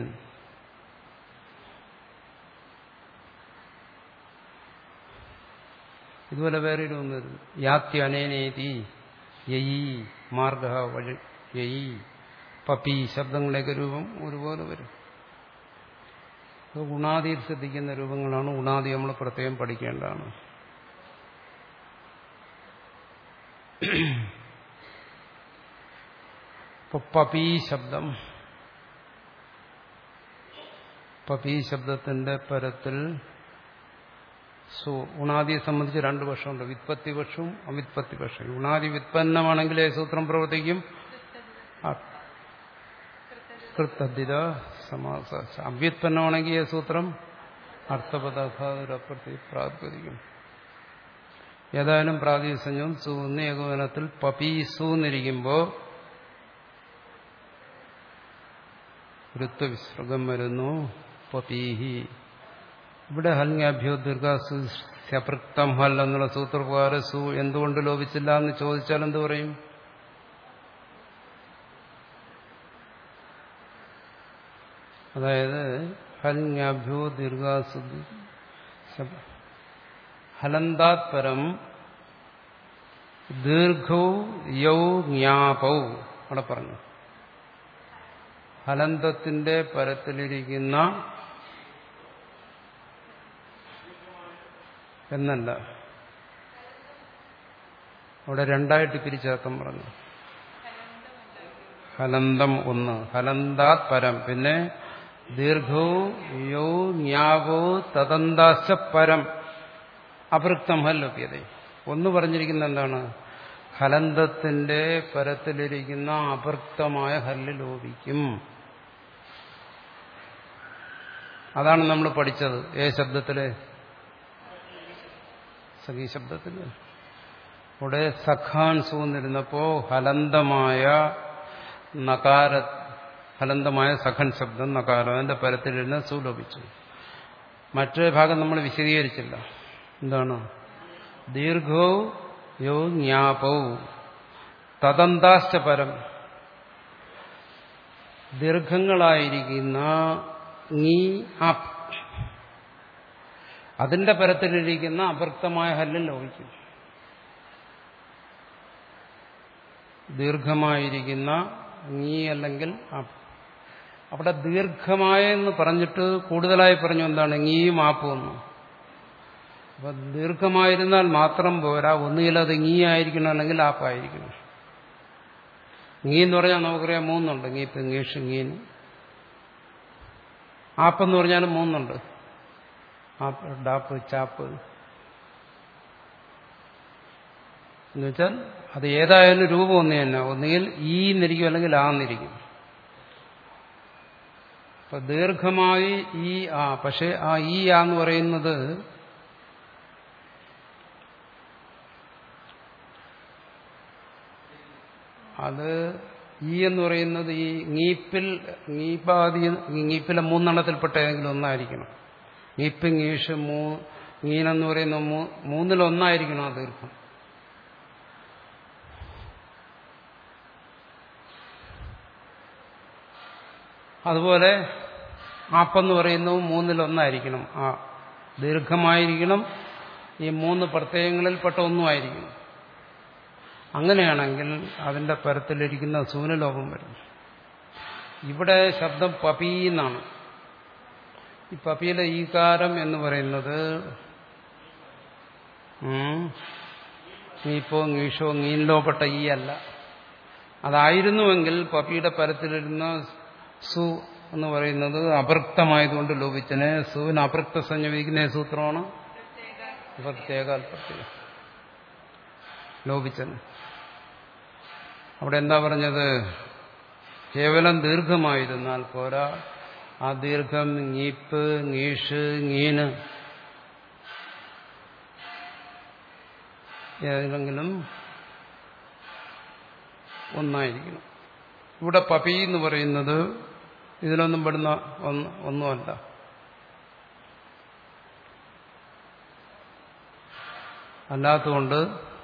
ഇതുപോലെ വേറെ ഒരു ഒന്ന് യാത്തി അനേനേതി യയി മാർഗ വഴി യയി പപ്പി ശബ്ദങ്ങളുടെയൊക്കെ രൂപം ഒരുപോലെ വരും ഗുണാദിയിൽ ശ്രദ്ധിക്കുന്ന രൂപങ്ങളാണ് ഗുണാദി നമ്മൾ പ്രത്യേകം പഠിക്കേണ്ടതാണ് പപീ ശബ്ദം പപീ ശബ്ദത്തിന്റെ പരത്തിൽ സു ഉണാദിയെ സംബന്ധിച്ച് രണ്ട് പക്ഷമുണ്ട് വിത്പത്തി പക്ഷവും അവിത്പത്തി പക്ഷവും ഉണാദി വിത്പന്നമാണെങ്കിലേ സൂത്രം പ്രവർത്തിക്കും കൃത്തദ്ധിത സമാസ അവ്യുത്പന്നമാണെങ്കിൽ ഈ സൂത്രം അർത്ഥപദാഘാതൊരപ്പുറത്തി പ്രാതിപതിക്കും ഏതായാലും പ്രാതിസഞ്ജവും സൂന്ന് ഏകോപനത്തിൽ പപീ സൂന്നിരിക്കുമ്പോൾ ഋത്വവിസർഗം വരുന്നു പപീഹി ഇവിടെ ഹൽങ്യാഭ്യോ ദീർഘാസുപ്രക്തം ഹൽ എന്നുള്ള സൂത്രപ്രകാരം സു എന്തുകൊണ്ട് ലോപിച്ചില്ല എന്ന് ചോദിച്ചാൽ എന്ത് പറയും അതായത് ഹൽങ്യാഭ്യോ ദീർഘാസു ഹലന്താത് പരം ദീർഘൗ യൗ ജ്ഞാപൗ അവിടെ പറഞ്ഞു ഹലന്തത്തിന്റെ പരത്തിലിരിക്കുന്ന എന്നല്ല അവിടെ രണ്ടായിട്ട് പിരിച്ചേർക്കം പറഞ്ഞു ഹലന്തം ഒന്ന് ഹലന്താത് പരം പിന്നെ ദീർഘോ യോ ജ്ഞാവോ തദന്താശ പരം അപൃക്തം ഹല്ലഭ്യത ഒന്ന് പറഞ്ഞിരിക്കുന്ന എന്താണ് ഹലന്തത്തിന്റെ പരത്തിലിരിക്കുന്ന അപൃക്തമായ ഹല്ല് ലോപിക്കും അതാണ് നമ്മൾ പഠിച്ചത് ഏ ശബ്ദത്തിലെ സഖി ശബ്ദത്തിൽ ഇവിടെ സഖാൻ സൂന്നിരുന്നപ്പോ ഹലന്തമായ നകാര ഹലന്തമായ സഖൻ ശബ്ദം നകാരം അതിന്റെ പരത്തിലിരുന്ന് സുലോപിച്ചു മറ്റൊരു ഭാഗം നമ്മൾ വിശദീകരിച്ചില്ല എന്താണ് ദീർഘോ യോ ജ്ഞാപൗ തദന്താശ്ച പരം ദീർഘങ്ങളായിരിക്കുന്ന നീ അപ് അതിന്റെ പരത്തിലിരിക്കുന്ന അപൃക്തമായ ഹല്ലിൽ ലോപിക്കും ദീർഘമായിരിക്കുന്ന നീ അല്ലെങ്കിൽ അപ് അവിടെ ദീർഘമായ എന്ന് പറഞ്ഞിട്ട് കൂടുതലായി പറഞ്ഞു എന്താണ് നീയും ആപ്പും എന്ന് അപ്പൊ ദീർഘമായിരുന്നാൽ മാത്രം പോരാ ഒന്നുകിൽ അത് നീ ആയിരിക്കണം അല്ലെങ്കിൽ ആപ്പായിരിക്കണം നീ എന്ന് പറഞ്ഞാൽ നമുക്കറിയാം മൂന്നുണ്ട് നീപ്പ് ഇംഗ്ലീഷ് ngീന് ആപ്പെന്ന് പറഞ്ഞാലും മൂന്നുണ്ട് ആപ്പ് ഡാപ്പ് ചാപ്പ് എന്നുവെച്ചാൽ അത് ഏതായാലും രൂപം ഒന്ന് തന്നെ ഒന്നുകിൽ ഈ എന്നിരിക്കും അല്ലെങ്കിൽ ആ എന്നിരിക്കും അപ്പൊ ദീർഘമായി ഈ ആ പക്ഷെ ആ ഈ ആ എന്ന് പറയുന്നത് അത് ഈ എന്ന് പറയുന്നത് ഈ ngീപ്പിൽ ngീപ്പാതി ngീപ്പിലെ മൂന്നെണ്ണത്തിൽപ്പെട്ട ഏതെങ്കിലും ഒന്നായിരിക്കണം ngീപ്പ് ngീഷ് മൂ ngീനെന്ന് പറയുന്ന മൂ- മൂന്നിലൊന്നായിരിക്കണം ആ ദീർഘം അതുപോലെ ആപ്പെന്ന് പറയുന്നതും മൂന്നിലൊന്നായിരിക്കണം ആ ദീർഘമായിരിക്കണം ഈ മൂന്ന് പ്രത്യയങ്ങളിൽപ്പെട്ട ഒന്നുമായിരിക്കണം അങ്ങനെയാണെങ്കിൽ അതിന്റെ പരത്തിലിരിക്കുന്ന സൂനലോകം വരും ഇവിടെ ശബ്ദം പപി എന്നാണ് ഈ പപിയിലെ ഈകാരം എന്ന് പറയുന്നത് ഉം, നീപ്പോ ngീഷോ ngീനിലോപ്പെട്ട ഈ അല്ല അതായിരുന്നുവെങ്കിൽ പപ്പിയുടെ പരത്തിലിരുന്ന സു എന്ന് പറയുന്നത് അപൃക്തമായതുകൊണ്ട് ലോപിച്ചനെ സുവിന് അപൃക്ത സംജ്ഞ വിധിക്കുന്ന ഏത് സൂത്രമാണ് പ്രത്യേകാൽപ്പത്തിൽ ലോപിച്ചന് അവിടെ എന്താ പറഞ്ഞത് കേവലം ദീർഘമായിരുന്നാൽ പോരാ ആ ദീർഘം ngീപ്പ് ngീഷ് ngീന് ഏതെങ്കിലും ഒന്നായിരിക്കണം ഇവിടെ പപി എന്ന് പറയുന്നത് ഇതിലൊന്നും പെടുന്ന ഒന്ന് ഒന്നുമല്ല അല്ലാത്തതുകൊണ്ട്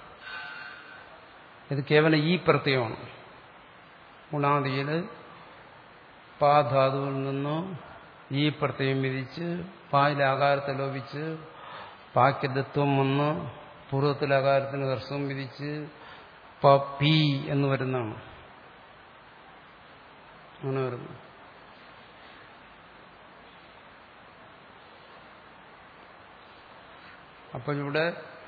ഇത് കേവലം ഈ പ്രത്യയമാണ് ഗുണാദിയിൽ പാധാതുവിൽ നിന്നോ ഈ പ്രത്യയം വിധിച്ച് പായിലെ ആകാരത്തെ ലോപിച്ച് പാക്യദത്വം വന്ന് പൂർവ്വത്തിലെ ആകാരത്തിന് ഹർസ്വം വിധിച്ച് പ പി എന്ന് വരുന്നതാണ് അങ്ങനെ വരുന്നു അപ്പൊ ഇവിടെ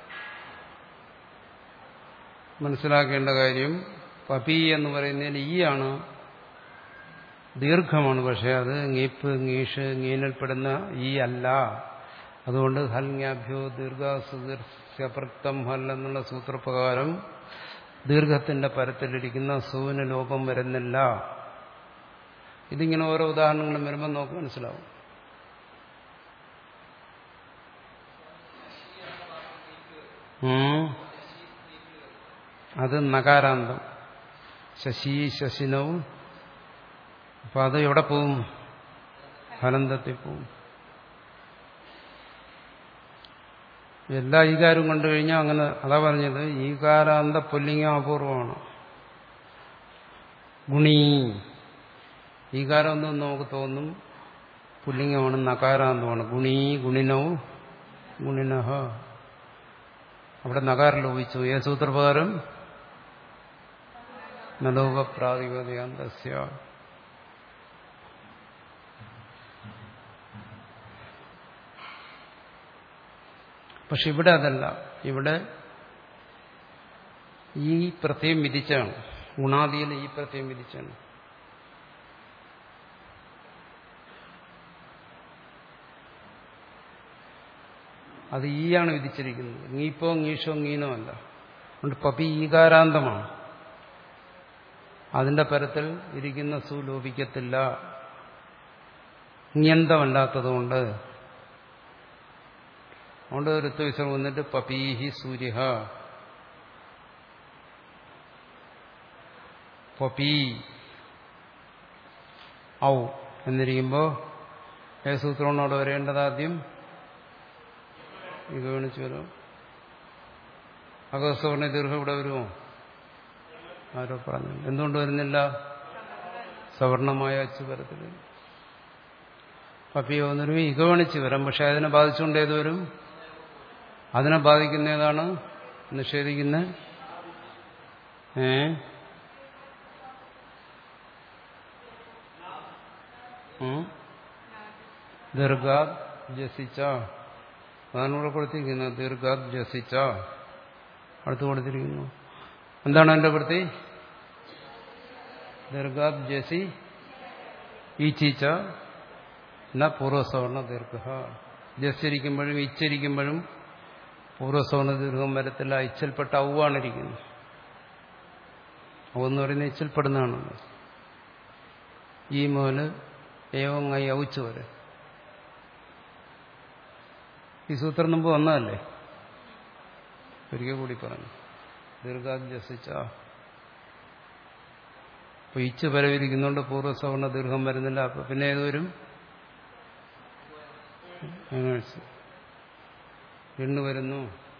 മനസ്സിലാക്കേണ്ട കാര്യം പപി എന്ന് പറയുന്നതിൽ ഈ ആണ് ദീർഘമാണ് പക്ഷെ അത് ngീപ്പ് ngീഷ് ngീനിൽപ്പെടുന്ന ഈ അല്ല അതുകൊണ്ട് ഹൽ ജ്ഞാഭ്യോ ദീർഘസുദീർഘപ്രക്തം ഹൽ എന്നുള്ള സൂത്രപ്രകാരം ദീർഘത്തിന്റെ പരത്തിലിരിക്കുന്ന സൂവിന് ലോപം വരുന്നില്ല ഇതിങ്ങനെ ഓരോ ഉദാഹരണങ്ങളും വരുമ്പോൾ നമുക്ക് മനസ്സിലാവും ഉം. അത് നകാരാന്തം ശശി ശശിനവും അപ്പൊ അത് എവിടെ പോവും ഫലന്തത്തിൽ പോവും എല്ലാ ഈകാരവും കണ്ടു കഴിഞ്ഞാൽ അങ്ങനെ അതാ പറഞ്ഞത് ഈകാരാന്ത പുല്ലിംഗം അപൂർവമാണ് ഗുണീ ഈകാരം എന്ന് നമുക്ക് തോന്നും പുല്ലിംഗമാണ് നകാരാന്തമാണ് ഗുണീ ഗുണിനവും ഗുണിനഹ അവിടെ നകാരം ലോപിച്ചു ഏ സൂത്രപ്രകാരം നലോപ പ്രാതിപതികാന്തസ്യ പക്ഷെ ഇവിടെ അതല്ല ഇവിടെ ഈ പ്രത്യയം വിധിച്ചാണ് ഗുണാദിയിൽ ഈ പ്രത്യയം വിധിച്ചാണ് അത് ഈയാണ് വിധിച്ചിരിക്കുന്നത് ngീപ്പോ ngീഷോ ngീനോ അല്ല അതുകൊണ്ട് പപി ഈകാരാന്തമാണ് അതിന്റെ പരത്തിൽ ഇരിക്കുന്ന സു ലോപിക്കത്തില്ല ജ്ഞന്തമല്ലാത്തതുകൊണ്ട് അതുകൊണ്ട് ഋത്വവിശ്രം വന്നിട്ട് പപീഹി സൂര്യ പപീ ഔ എന്നിരിക്കുമ്പോൾ ഏ സൂത്രമാണ് അവിടെ വരേണ്ടത് ആദ്യം ഇകവണിച്ച് വരുമോ അകസ്വർണ ദീർഘം ഇവിടെ വരുമോ ആരോ പറഞ്ഞു എന്തുകൊണ്ട് വരുന്നില്ല സവർണമായ അച്ചു വരത്തില്ല പപ്പിയോ എന്നൊരു ഇകവണിച്ച് വരാം പക്ഷെ അതിനെ ബാധിച്ചുകൊണ്ട് ഏത് വരും അതിനെ ബാധിക്കുന്ന ഏതാണ് നിഷേധിക്കുന്ന ഏ ദീർഘാത് ജസിച്ച അതാണ് ഇവിടെ കൊടുത്തിരിക്കുന്നത് ദീർഘാത് ജസിച്ച അടുത്ത് കൊടുത്തിരിക്കുന്നു എന്താണ് എന്റെ വൃത്തി ദീർഘാത് ജസി ഈച്ചീച്ച എന്നാ പൂർവ്വസവർണ ദീർഘ ജസിരിക്കുമ്പോഴും ഇച്ചിരിക്കുമ്പോഴും പൂർവ്വസവർണ ദീർഘം വരത്തില്ല ഇച്ചൽപ്പെട്ട ഔവാണിരിക്കുന്നത് ഔന്ന് പറയുന്നത് ഇച്ചൽപ്പെടുന്നതാണല്ലോ ഈ മുതൽ ഏവങ്ങായി ഔച്ച് വരെ ഈ സൂത്രം മുമ്പ് വന്നതല്ലേ ഒരിക്കൽ കൂടി പറഞ്ഞു ദീർഘാജസിച്ച അപ്പൊ ഇച്ച് പരവിരിക്കുന്നോണ്ട് പൂർവ്വസവർണ ദീർഘം വരുന്നില്ല അപ്പൊ പിന്നെ ഏത് വരും എണ്ണു വരുന്നു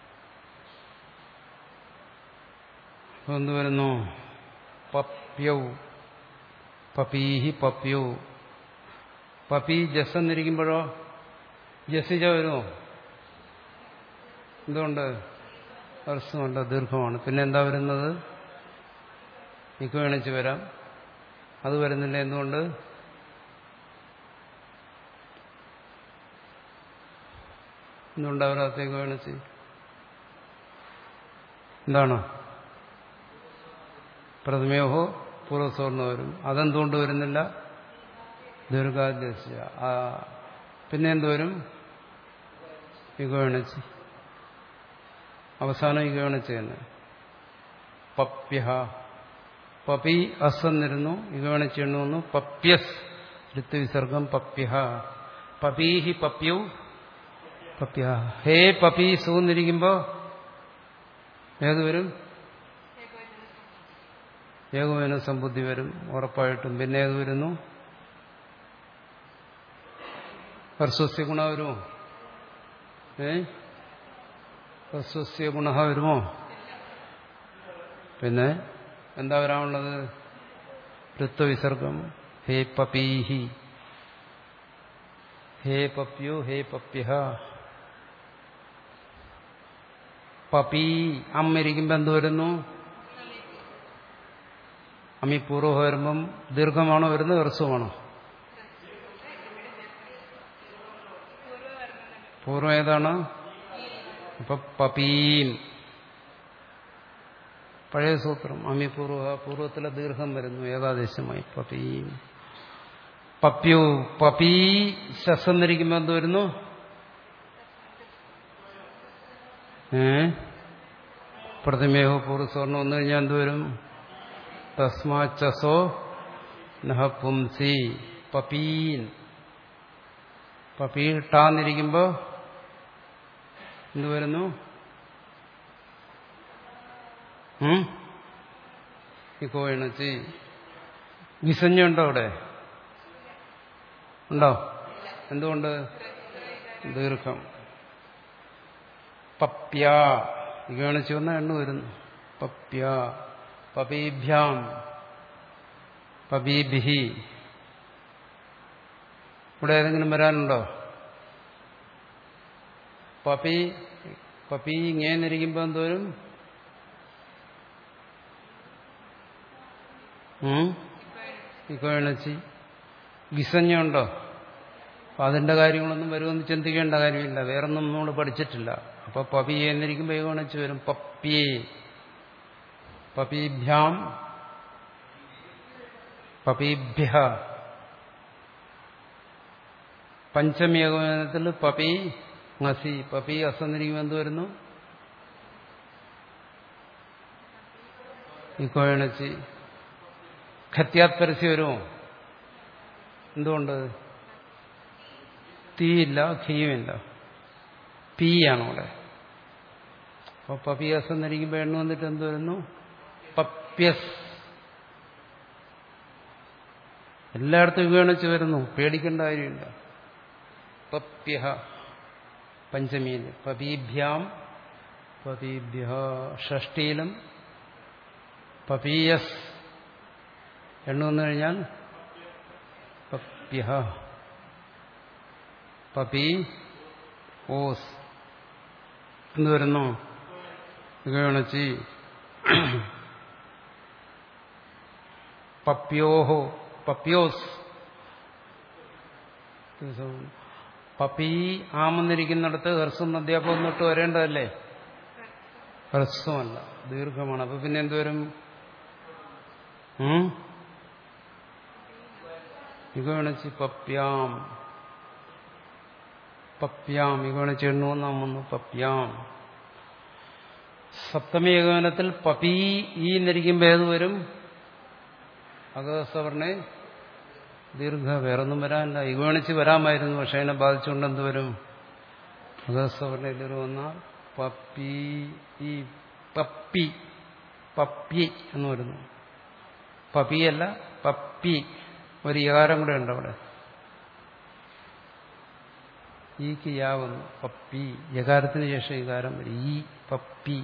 എന്ത് വരുന്നു പപ്യൗ പപീഹി പപ്യൗ പപി ജസ് എന്നിരിക്കുമ്പോഴോ ജസിച്ച വരുമോ എന്തുകൊണ്ട് ഹർസമല്ല ദീർഘമാണ് പിന്നെ എന്താ വരുന്നത് ഇക്ക് വേണിച്ച് വരാം അത് വരുന്നില്ല എന്തുകൊണ്ട് എന്തുകൊണ്ട് അവരകത്തേക്ക് വേണിച്ച് എന്താണ് പ്രഥമയോഹോ പൂർവ്വസ്വർണ്ണ വരും അതെന്തുകൊണ്ട് വരുന്നില്ല ദീർഘാദ്യസ്യ പിന്നെ എന്തുവരും ഇഗോണിച്ച് അവസാനം ഇഗോണിച്ച് തന്നെ പപ്യ പപി അസ് എന്നിരുന്നു ഇഗോണിച്ച് എണ്ണുന്നു പപ്യസ് ഋത്ത് വിസർഗം പപ്യ പപീഹി പപ്യു പപ്യ ഹേ പപി സൂന്നിരിക്കുമ്പോ ഏത് വരും ഏകോപന സമ്പുദ്ധി വരും ഉറപ്പായിട്ടും പിന്നെ ഏത് വരുന്നു ഹർസ്വസ്യ ഗുണ വരുമോ ഏ ഹർസ്വസ്യ ഗുണ വരുമോ പിന്നെ എന്താ വരാനുള്ളത് ഋത്വവിസർഗം ഹേ പപീഹി ഹേ പപ്യു ഹേ പപ്യ പപീ അമ്മയിരിക്കുമ്പോ എന്ത് വരുന്നു അമ്മി പൂർവ്വ വരുമ്പം ദീർഘമാണോ വരുന്നത് ഹ്രസ്വമാണോ പൂർവ്വം ഏതാണ് ഇപ്പൊ പപീൻ പഴയ സൂത്രം അമ്മി പൂർവ്വ പൂർവ്വത്തിലെ ദീർഘം വരുന്നു ഏകാദേശമായി പപീൻ പപ്യു പപീ ശസ്സന്നിരിക്കുമ്പോ എന്ത് വരുന്നു ഏ പ്രതിമേഹോ പൂർവ്വസ്വർണ്ണം വന്നു കഴിഞ്ഞാൽ എന്തുവരും തസ്മാച്ചസോ നഹ പുംസി പപീൻ പപ്പീ ടാന്നിരിക്കുമ്പോ എന്ത് വരുന്നു ഇക്കോ എണച്ചി വിസഞ്ഞുണ്ടോ അവിടെ ഉണ്ടോ എന്തുകൊണ്ട് ദീർഘം പപ്യ ഇകണിച്ച് വന്ന എണ്ണ വരുന്നു പപ്യ പപീഭ്യാം പപീഭിഹി ഇവിടെ ഏതെങ്കിലും വരാനുണ്ടോ പപ്പി പപ്പി ഇങ്ങേന്നിരിക്കുമ്പോ എന്തോരും ഇക്കോണച്ചി വിസഞ്ഞുണ്ടോ അപ്പൊ അതിന്റെ കാര്യങ്ങളൊന്നും വരുമെന്ന് ചിന്തിക്കേണ്ട കാര്യമില്ല വേറൊന്നും നമ്മൾ പഠിച്ചിട്ടില്ല അപ്പൊ പപി എന്നിരിക്കുമ്പോ ഏകോണിച്ച് വരും പപ്പിയേ പപീഭ്യാം പപീഭ്യ പഞ്ചമി ഏകോപനത്തിൽ പപി ngസി പപി അസന്നിരിക്കുമ്പോൾ എന്ത് വരുന്നു ഇക്കോയണച്ചി ഖത്യാത് പരസ്യം വരുമോ എന്തുകൊണ്ട് തീയില്ല ഖീയുമില്ല പീയാണ് അവിടെ അപ്പോൾ പപിയസ് എന്നിരിക്കുമ്പോൾ എണ്ണ വന്നിട്ട് എന്ത് വരുന്നു പപ്യസ് എല്ലായിടത്തും വീണിച്ച് വരുന്നു പേടിക്കേണ്ട കാര്യമില്ല പപ്യ പഞ്ചമിയിൽ പപീഭ്യാം പപീഭ്യ ഷഷ്ടിയിലും പപീയസ് എണ്ണു കഴിഞ്ഞാൽ പപ്യ പപി ഓസ് എന്ന് വരുന്നു ഗണച്ചി പപ്യോഹോ പപ്യോസ് പപ്പി ആമെന്നിരിക്കുന്നിടത്ത് ഹർസും അധ്യാപകം തൊട്ട് വരേണ്ടതല്ലേ ഹ്രസ്വമല്ല ദീർഘമാണ് അപ്പൊ പിന്നെ എന്തുവരും ഇഗണിച്ച് പപ്യാം പപ്യാം ഇഗണിച്ച് എണ്ണുവന്നാം വന്നു പപ്യാം സപ്തമി ഏകോപനത്തിൽ പപീ ഈ എന്നിരിക്കുമ്പോൾ ഏത് വരും അഗസവർണെ ദീർഘ വേറൊന്നും വരാനില്ല ഇഗോണിച്ച് വരാമായിരുന്നു പക്ഷെ അതിനെ ബാധിച്ചുകൊണ്ട് എന്ത് വരും അഗസവർണയിൽ വന്നാൽ പപ്പി ഈ പപ്പി പപ്പി എന്ന് വരുന്നു പപ്പിയല്ല പപ്പി ഒരു യകാരം കൂടെ ഉണ്ട് അവിടെ ഈക്ക് യാവുന്നു പപ്പി യകാരത്തിന് ശേഷം യകാരം വരും ഈ പപ്പി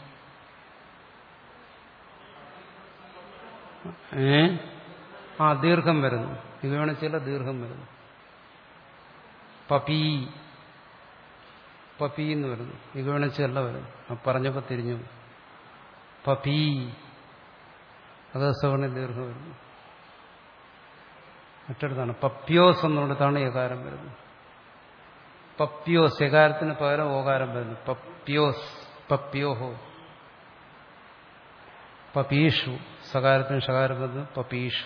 ഏ ആ ദീർഘം വരുന്നു ഇത് വേണം ചില ദീർഘം വരുന്നു പപ്പി പപ്പി എന്ന് വരുന്നു ഇത് വേണിച്ചല്ല വരുന്നു ആ പറഞ്ഞപ്പോ തിരിഞ്ഞു പപ്പി അത് സവർണ ദീർഘം വരുന്നു മറ്റടുത്താണ് പപ്യോസ് എന്നുള്ളിടത്താണ് യകാരം വരുന്നത് പപ്യോസ് യകാരത്തിന് പകരം ഓകാരം വരുന്നു പപ്യോസ് പപ്യോഹോ പപീഷു സകാരത്തിന് ഷകാരം വരുന്നു പപീഷു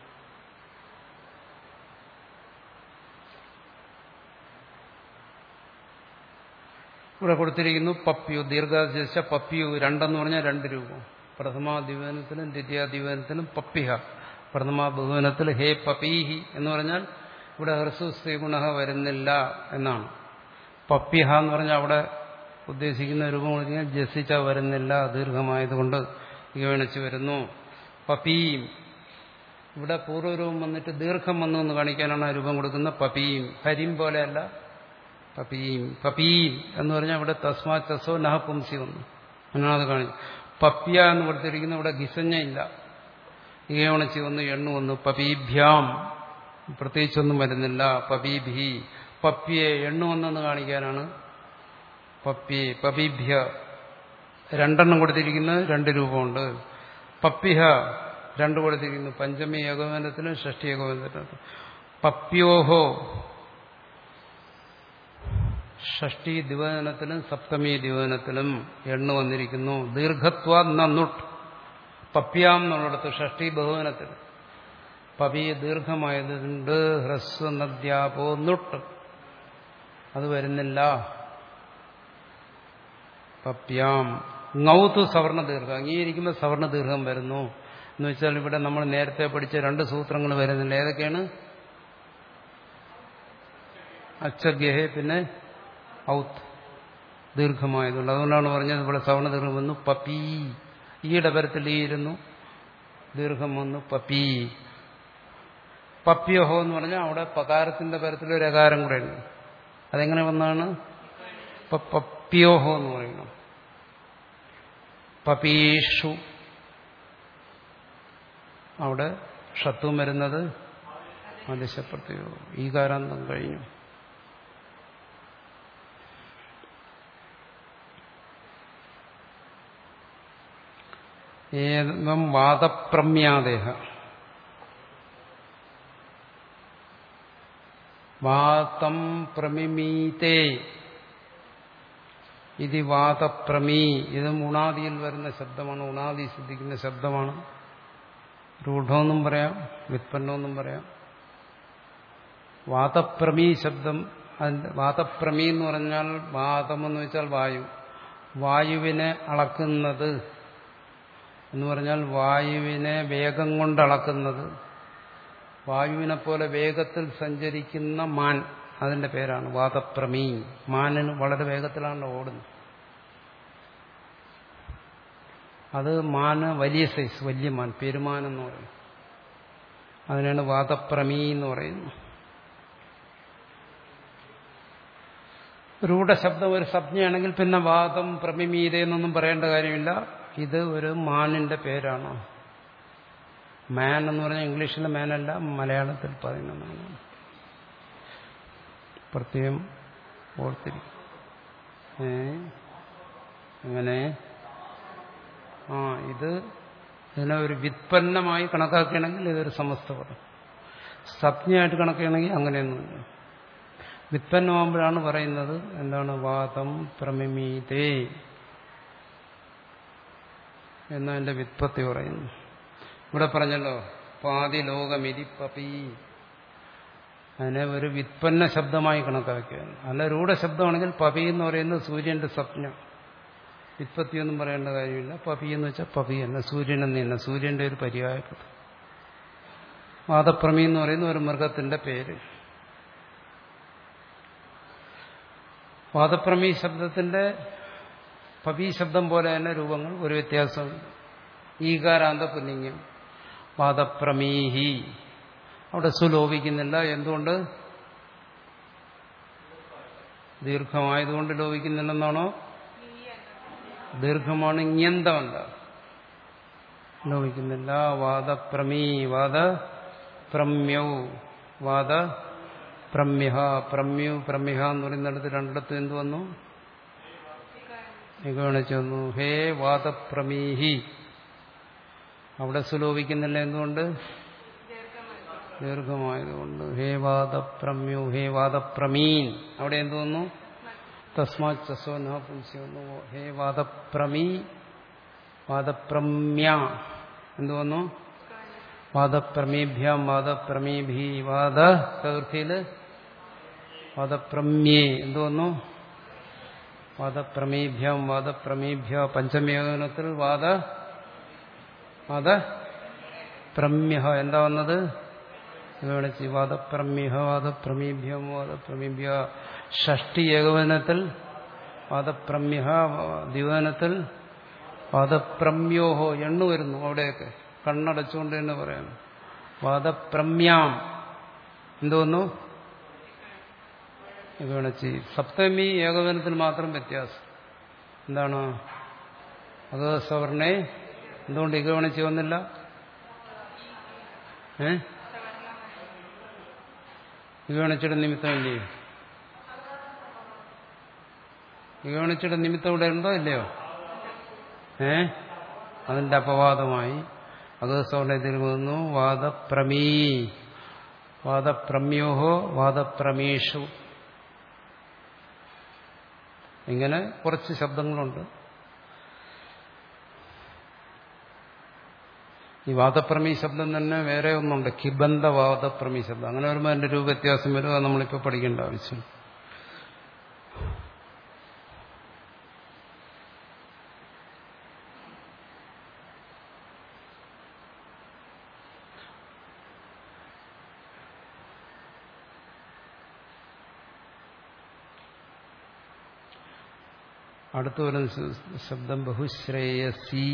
ഇവിടെ കൊടുത്തിരിക്കുന്നു പപ്യു ദീർഘാദേശ പപ്യു രണ്ടെന്ന് പറഞ്ഞാൽ രണ്ട് രൂപം പ്രഥമാ ദിവനത്തിലും ദ്വിതീയ ദിവനത്തിലും പപ്പിഹ പ്രഥമാ ബഹുവനത്തിൽ ഹേ പപീഹി എന്ന് പറഞ്ഞാൽ ഇവിടെ ഹ്രസ്വ സ്ത്രീഗുണ വരുന്നില്ല എന്നാണ് പപ്പിഹ എന്ന് പറഞ്ഞാൽ അവിടെ ഉദ്ദേശിക്കുന്ന രൂപം പറഞ്ഞാൽ ജസിച്ച വരുന്നില്ല ദീർഘമായതുകൊണ്ട് ഗവണിച്ച് വരുന്നു പപീം ഇവിടെ പൂർവ്വരൂപം വന്നിട്ട് ദീർഘം വന്നു എന്ന് കാണിക്കാനാണ് ആ രൂപം കൊടുക്കുന്നത് പപീം ഹരിം പോലെയല്ല പപീം പപീം എന്ന് പറഞ്ഞാൽ ഇവിടെ തസ്മാ തസോ നഹ പുംസി വന്നു അങ്ങനെയാണ് അത് കാണി പപ്യ എന്ന് കൊടുത്തിരിക്കുന്ന ഇവിടെ ഗിസഞ്ഞ ഇല്ല ഈയവണച്ചി വന്നു എണ്ണു വന്നു പപീഭ്യാം പ്രത്യേകിച്ചൊന്നും വരുന്നില്ല പപീഭി പപ്യെ എണ്ണു വന്നെന്ന് കാണിക്കാനാണ് പപ്യെ പപീഭ്യ രണ്ടെണ്ണം കൊടുത്തിരിക്കുന്നത് രണ്ട് രൂപമുണ്ട് പപ്പിഹ രണ്ട് കൊടുത്തിരിക്കുന്നു പഞ്ചമി ഏകോപനത്തിലും ഷഷ്ടി ഏകോപനത്തിലും പപ്യോഹോ ഷഷ്ടി ദിവനത്തിലും സപ്തമി ദിവനത്തിലും എണ്ണു വന്നിരിക്കുന്നു ദീർഘത്വ നന്നുട്ട് പപ്യാം എന്നുള്ളിടത്ത് ഷഷ്ടി ബഹുവനത്തിൽ പപി ദീർഘമായതുണ്ട് ഹ്രസ്വ നദ്യാപോ നുട്ട് അത് വരുന്നില്ല പപ്യാം ngൗത്ത് സവർണ ദീർഘം അംഗീകരിക്കുമ്പോൾ സവർണ ദീർഘം വരുന്നു എന്ന് വെച്ചാൽ ഇവിടെ നമ്മൾ നേരത്തെ പഠിച്ച രണ്ട് സൂത്രങ്ങൾ വരുന്നില്ല ഏതൊക്കെയാണ് അച്ചഗ്യഹെ പിന്നെ ഔത്ത് ദീർഘമായതുകൊണ്ട് അതുകൊണ്ടാണ് പറഞ്ഞത് ഇവിടെ സവർണ ദീർഘം വന്നു പപ്പി ഈയുടെ പരത്തിൽ ഈ ഇരുന്നു ദീർഘം വന്നു പപ്പി പപ്യോഹോ എന്ന് പറഞ്ഞാൽ അവിടെ പകാരത്തിന്റെ പരത്തിൽ ഒരു അകാരം കൂടെ ഉണ്ട് അതെങ്ങനെ വന്നാണ് പപ്യോഹോ എന്ന് പറയുന്നത് പപീഷു അവിടെ ഷത്വം വരുന്നത് ആദേശപ്രത്യോ ഈ കാരാന്തം കഴിഞ്ഞു ഏവം വാദപ്രമ്യാദേഹ വാതം പ്രമിമീതേ ഇത് വാതപ്രമീ ഇതും ഉണാദിയിൽ വരുന്ന ശബ്ദമാണ് ഉണാദി സിദ്ധിക്കുന്ന ശബ്ദമാണ് രൂഢമെന്നും പറയാം വ്യുത്പന്നമെന്നും പറയാം വാതപ്രമീ ശബ്ദം അതിന്റെ വാതപ്രമീ എന്ന് പറഞ്ഞാൽ വാതമെന്ന് വെച്ചാൽ വായു വായുവിനെ അളക്കുന്നത് എന്ന് പറഞ്ഞാൽ വായുവിനെ വേഗം കൊണ്ട് അളക്കുന്നത് വായുവിനെ പോലെ വേഗത്തിൽ സഞ്ചരിക്കുന്ന മാൻ അതിന്റെ പേരാണ് വാതപ്രമീ മാനിന് വളരെ വേഗത്തിലാണ് ഓടുന്നത് അത് മാന് വലിയ സൈസ് വലിയ മാൻ പെരുമാൻ എന്ന് പറയും അതിനാണ് വാതപ്രമീ എന്ന് പറയുന്നത് രൂഢശബ്ദം ഒരു സംജ്ഞയാണെങ്കിൽ പിന്നെ വാദം പ്രമിമീത എന്നൊന്നും പറയേണ്ട കാര്യമില്ല ഇത് ഒരു മാനിന്റെ പേരാണ് മാൻ എന്ന് പറഞ്ഞാൽ ഇംഗ്ലീഷിലെ മാനല്ല മലയാളത്തിൽ പറയുന്നതാണ് പ്രത്യേകം ഓർത്തിരിക്കും ഏ അങ്ങനെ ആ ഇത് ഇതിനെ ഒരു വിത്പന്നമായി കണക്കാക്കുകയാണെങ്കിൽ ഇതൊരു സമസ്ത പദം സജ്ഞയായിട്ട് കണക്കുകയാണെങ്കിൽ അങ്ങനെയൊന്നുമില്ല വിത്പന്നമാകുമ്പോഴാണ് പറയുന്നത് എന്താണ് വാദം പ്രമിമീതേ എന്നതിന്റെ വിത്പത്തി പറയുന്നു ഇവിടെ പറഞ്ഞല്ലോ പാതി ലോകമിതി പപി അതിനെ ഒരു വിത്പന്ന ശബ്ദമായി കണക്കാക്കിയാണ് അല്ല രൂഢശബ്ദമാണെങ്കിൽ പപി എന്ന് പറയുന്നത് സൂര്യന്റെ സ്വപ്നം വിത്പത്തിയൊന്നും പറയേണ്ട കാര്യമില്ല പപി എന്ന് വെച്ചാൽ പപി തന്നെ സൂര്യൻ എന്ന് തന്നെ സൂര്യന്റെ ഒരു പര്യായപദം വാദപ്രമി എന്ന് പറയുന്ന ഒരു മൃഗത്തിന്റെ പേര് വാദപ്രമി ശബ്ദത്തിന്റെ പപി ശബ്ദം പോലെ തന്നെ രൂപങ്ങൾ ഒരു വ്യത്യാസമുണ്ട് ഈകാരാന്ത പുല്ലിംഗം വാദപ്രമീഹി അവിടെ സുലോപിക്കുന്നില്ല എന്തുകൊണ്ട് ദീർഘമായതുകൊണ്ട് ലോപിക്കുന്നില്ലെന്നാണോ ദീർഘമാണ് ഇങ്ങന്തമല്ല ലോപിക്കുന്നില്ല വാദപ്രമീ വാദ പ്രമ്യൗ വാദ പ്രമ്യഹ പ്രമ്യു പ്രമ്യഹ എന്ന് പറയുന്നിടത്ത് രണ്ടിടത്ത് എന്ത് വന്നു നിഗമണിച്ചു വന്നു ഹേ വാദപ്രമീഹി അവിടെ സുലോപിക്കുന്നില്ല എന്തുകൊണ്ട് ദീർഘമായതുകൊണ്ട് ഹേ വാദപ്രമ്യു ഹേ വാദപ്രമീൻ അവിടെ എന്ത് വന്നു തസ്മാത് ചസോ ന പുംസി വന്നു ഹേ വാദപ്രമീ വാദപ്രമ്യ എന്ത് വന്നു വാദപ്രമീഭ്യം വാദപ്രമീഭി വാദ ചതുർത്ഥിയില് വാദപ്രമ്യേ എന്ത് വന്നു വാദപ്രമീഭ്യം വാദപ്രമീഭ്യ പഞ്ചമേകനത്തിൽ വാദ വാദ പ്രമ്യ എന്താ വന്നത് വിളിച്ച് വാദപ്രമ്യ വാദപ്രമീഭ്യം വാദപ്രമീഭ്യ ഷഷ്ടി ഏകവനത്തിൽ വാദപ്രമ്യ ദിവനത്തിൽ വാദപ്രമ്യോഹോ എണ്ണു വരുന്നു അവിടെയൊക്കെ കണ്ണടച്ചുകൊണ്ട് തന്നെ പറയാം വാദപ്രമ്യാം എന്തോന്നു വിളിച്ച് സപ്തമി ഏകവനത്തിൽ മാത്രം വ്യത്യാസം എന്താണ് അത് സവർണെ എന്തുകൊണ്ട് ഇകവണിച്ച് വന്നില്ല ഏ ഇകവണിച്ചിട്ട് നിമിത്തമില്ലേ ഇകവണിച്ചിട്ട് നിമിത്തം ഇവിടെ ഉണ്ടോ ഇല്ലയോ ഏ അതിന്റെ അപവാദമായി അത് സവർണത്തിൽ വന്നു വാദപ്രമീ വാദപ്രമ്യോഹോ വാദപ്രമീഷു ഇങ്ങനെ കുറച്ച് ശബ്ദങ്ങളുണ്ട് ഈ വാദപ്രമീ ശബ്ദം തന്നെ വേറെ ഒന്നുണ്ട് കിബന്ധ വാദപ്രമീ ശബ്ദം അങ്ങനെ വരുമ്പോൾ അതിന്റെ രൂപ വ്യത്യാസം വരും അത് നമ്മളിപ്പോൾ പഠിക്കേണ്ട ആവശ്യം അടുത്തു വരുന്ന ശബ്ദം ബഹുശ്രേയസി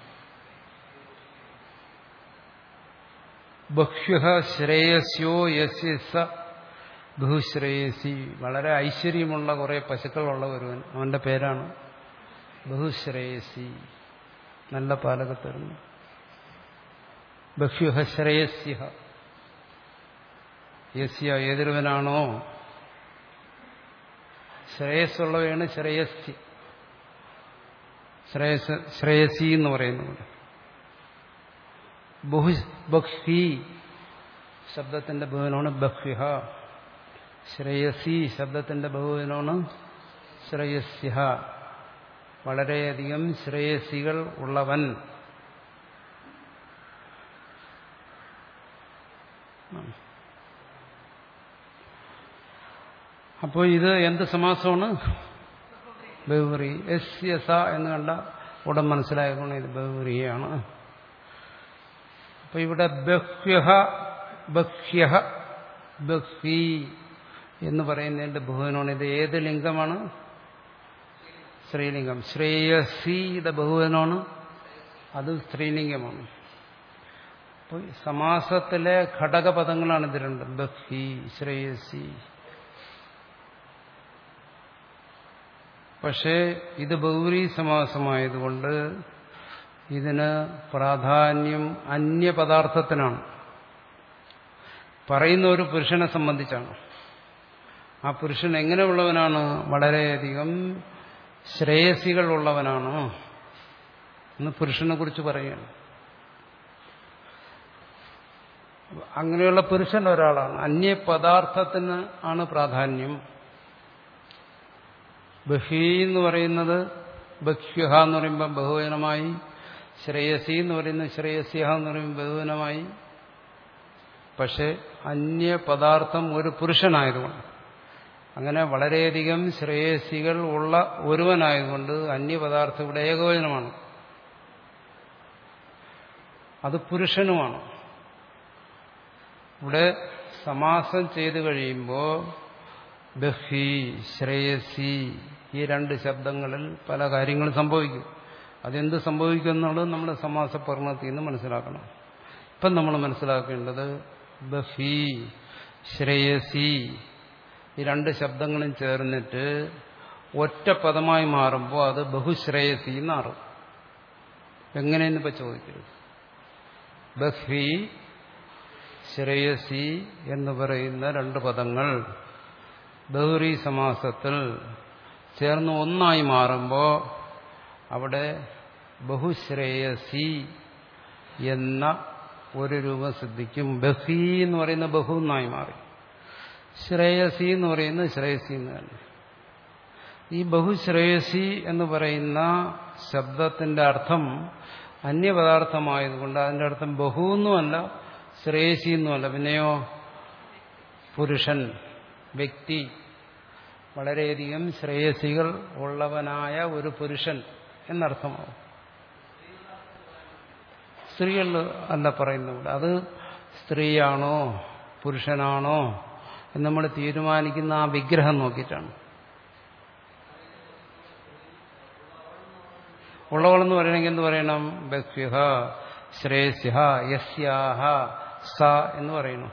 ബഹ്യ ശ്രേയസ്യോ യസ്യ സ ബഹുശ്രേയസി വളരെ ഐശ്വര്യമുള്ള കുറെ പശുക്കളുള്ള ഒരുവൻ അവന്റെ പേരാണ് ബഹുശ്രേയസി നല്ല പാലക തരുന്നു ബഹ്യുഹ ശ്രേയസ്യ യസ്യ ഏതൊരുവനാണോ ശ്രേയസ്സുള്ളവയാണ് ശ്രേയസ്സി ശ്രേയസ് ശ്രേയസി എന്ന് പറയുന്നത് ബഹു ബഹ്വി ശബ്ദത്തിന്റെ ബഹുവിനാണ് ബഹ്വിഹ ശ്രേയസി ശബ്ദത്തിന്റെ ബഹുവിനാണ് ശ്രേയസ്യ വളരെയധികം ശ്രേയസികൾ ഉള്ളവൻ അപ്പോൾ ഇത് എന്ത് സമാസമാണ് ബഹുറി എസ് എസ എന്ന് കണ്ട ഉടൻ മനസ്സിലായതുകൊണ്ട് ഇത് ബഹുറിയാണ് അപ്പൊ ഇവിടെ ബഹ്യഹ ബഹ്യ ബഹ്വി എന്ന് പറയുന്നതിന്റെ ബഹുവനാണ് ഇത് ഏത് ലിംഗമാണ് സ്ത്രീലിംഗം ശ്രേയസിയുടെ ബഹുവനാണ് അത് സ്ത്രീലിംഗമാണ് അപ്പോൾ സമാസത്തിലെ ഘടകപദങ്ങളാണ് ഇത് രണ്ടും ബഹ്വി ശ്രേയസി പക്ഷേ ഇത് ബഹുവരി സമാസമായതുകൊണ്ട് ഇതിന് പ്രാധാന്യം അന്യപദാർത്ഥത്തിനാണ് പറയുന്ന ഒരു പുരുഷനെ സംബന്ധിച്ചാണ് ആ പുരുഷൻ എങ്ങനെയുള്ളവനാണ് വളരെയധികം ശ്രേയസികൾ ഉള്ളവനാണ് എന്ന് പുരുഷനെ കുറിച്ച് പറയുകയാണ് അങ്ങനെയുള്ള പുരുഷൻ ഒരാളാണ് അന്യപദാർത്ഥത്തിന് ആണ് പ്രാധാന്യം ബഹി എന്ന് പറയുന്നത് ബഹ്യുഹ എന്ന് പറയുമ്പോൾ ബഹുവചനമായി ശ്രേയസി എന്ന് പറയുന്നത് ശ്രേയസ്യഹ എന്ന് പറയുമ്പോൾ ബഹുവചനമായി പക്ഷെ അന്യപദാർത്ഥം ഒരു പുരുഷനായതുകൊണ്ട് അങ്ങനെ വളരെയധികം ശ്രേയസികൾ ഉള്ള ഒരുവനായതുകൊണ്ട് അന്യപദാർത്ഥം ഇവിടെ ഏകവചനമാണ് അത് പുരുഷനുമാണ് ഇവിടെ സമാസം ചെയ്തു കഴിയുമ്പോൾ ബഹി ശ്രേയസി ഈ രണ്ട് ശബ്ദങ്ങളിൽ പല കാര്യങ്ങളും സംഭവിക്കും അതെന്ത് സംഭവിക്കും എന്നുള്ളത് നമ്മുടെ സമാസ പഠനത്തിൽ നിന്ന് മനസ്സിലാക്കണം ഇപ്പം നമ്മൾ മനസ്സിലാക്കേണ്ടത് ബഹി ശ്രേയസി ഈ രണ്ട് ശബ്ദങ്ങളും ചേർന്നിട്ട് ഒറ്റ പദമായി മാറുമ്പോൾ അത് ബഹുശ്രേയസി മാറും എങ്ങനെയെന്ന് ഇപ്പം ചോദിക്കരുത് ബഹ്വി ശ്രേയസി എന്ന് പറയുന്ന രണ്ട് പദങ്ങൾ ബഹുറി സമാസത്തിൽ ചേർന്ന് ഒന്നായി മാറുമ്പോൾ അവിടെ ബഹുശ്രേയസി എന്ന ഒരു രൂപം സിദ്ധിക്കും ബഹി എന്ന് പറയുന്ന ബഹു എന്നായി മാറി ശ്രേയസി എന്ന് പറയുന്നത് ശ്രേയസി എന്ന് തന്നെ ഈ ബഹുശ്രേയസി എന്ന് പറയുന്ന ശബ്ദത്തിന്റെ അർത്ഥം അന്യപദാർത്ഥമായതുകൊണ്ട് അതിന്റെ അർത്ഥം ബഹുവെന്നുമല്ല ശ്രേയസി എന്നുമല്ല പിന്നെയോ പുരുഷൻ വ്യക്തി വളരെയധികം ശ്രേയസികൾ ഉള്ളവനായ ഒരു പുരുഷൻ എന്നർത്ഥമാവും സ്ത്രീകൾ അല്ല പറയുന്നത് അത് സ്ത്രീയാണോ പുരുഷനാണോ എന്ന് നമ്മൾ തീരുമാനിക്കുന്ന ആ വിഗ്രഹം നോക്കിയിട്ടാണ് ഉള്ളവളെന്ന് പറയണമെങ്കിൽ എന്ത് പറയണം ബഹ്യഹ ശ്രേയസ്യ യസ്യാഹ സ എന്ന് പറയണം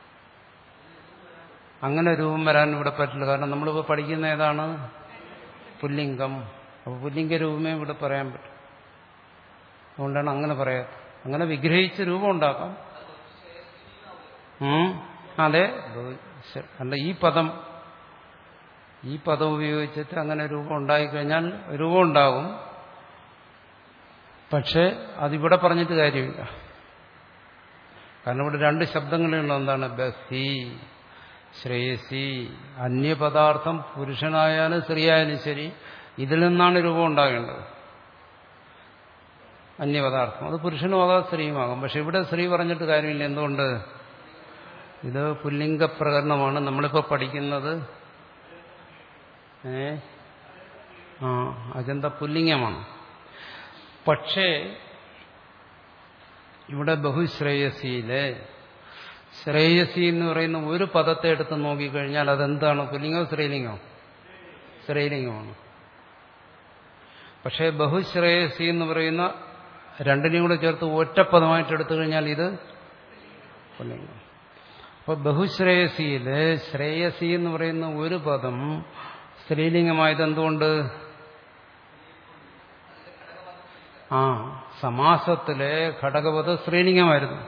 അങ്ങനെ രൂപം വരാൻ ഇവിടെ പറ്റില്ല കാരണം നമ്മളിപ്പോൾ പഠിക്കുന്ന ഏതാണ് പുല്ലിംഗം അപ്പോൾ പുല്ലിംഗ രൂപമേ ഇവിടെ പറയാൻ പറ്റും അതുകൊണ്ടാണ് അങ്ങനെ പറയാം അങ്ങനെ വിഗ്രഹിച്ച് രൂപം ഉണ്ടാക്കാം അതെ അല്ല ഈ പദം ഈ പദം ഉപയോഗിച്ചിട്ട് അങ്ങനെ രൂപം ഉണ്ടായിക്കഴിഞ്ഞാൽ രൂപം ഉണ്ടാകും പക്ഷെ അതിവിടെ പറഞ്ഞിട്ട് കാര്യമില്ല കാരണം ഇവിടെ രണ്ട് ശബ്ദങ്ങളുള്ള എന്താണ് ബഹി ശ്രേയസി അന്യപദാർത്ഥം പുരുഷനായാലും സ്ത്രീയായാലും ശരി ഇതിൽ നിന്നാണ് രൂപം ഉണ്ടാകേണ്ടത് അന്യപദാർത്ഥം അത് പുരുഷനും ആകാം സ്ത്രീയുമാകാം പക്ഷെ ഇവിടെ സ്ത്രീ പറഞ്ഞിട്ട് കാര്യമില്ല എന്തുകൊണ്ട് ഇത് പുല്ലിംഗ പ്രകരണമാണ് നമ്മളിപ്പോൾ പഠിക്കുന്നത് ഏ ആ അതെന്താ പുല്ലിംഗമാണ് പക്ഷേ ഇവിടെ ബഹുശ്രേയസിയിലെ ശ്രേയസി എന്ന് പറയുന്ന ഒരു പദത്തെ എടുത്ത് നോക്കിക്കഴിഞ്ഞാൽ അതെന്താണ് പുല്ലിംഗോ സ്ത്രീലിംഗോ സ്ത്രീലിംഗമാണ് പക്ഷേ ബഹുശ്രേയസി എന്ന് പറയുന്ന രണ്ടിനെയും കൂടെ ചേർത്ത് ഒറ്റപ്പദമായിട്ട് എടുത്തു കഴിഞ്ഞാൽ ഇത് പുല്ലിംഗം അപ്പൊ ബഹുശ്രേയസിയില് ശ്രേയസി എന്ന് പറയുന്ന ഒരു പദം സ്ത്രീലിംഗമായത് എന്തുകൊണ്ട് ആ സമാസത്തിലെ ഘടകപദ സ്ത്രീലിംഗമായിരുന്നു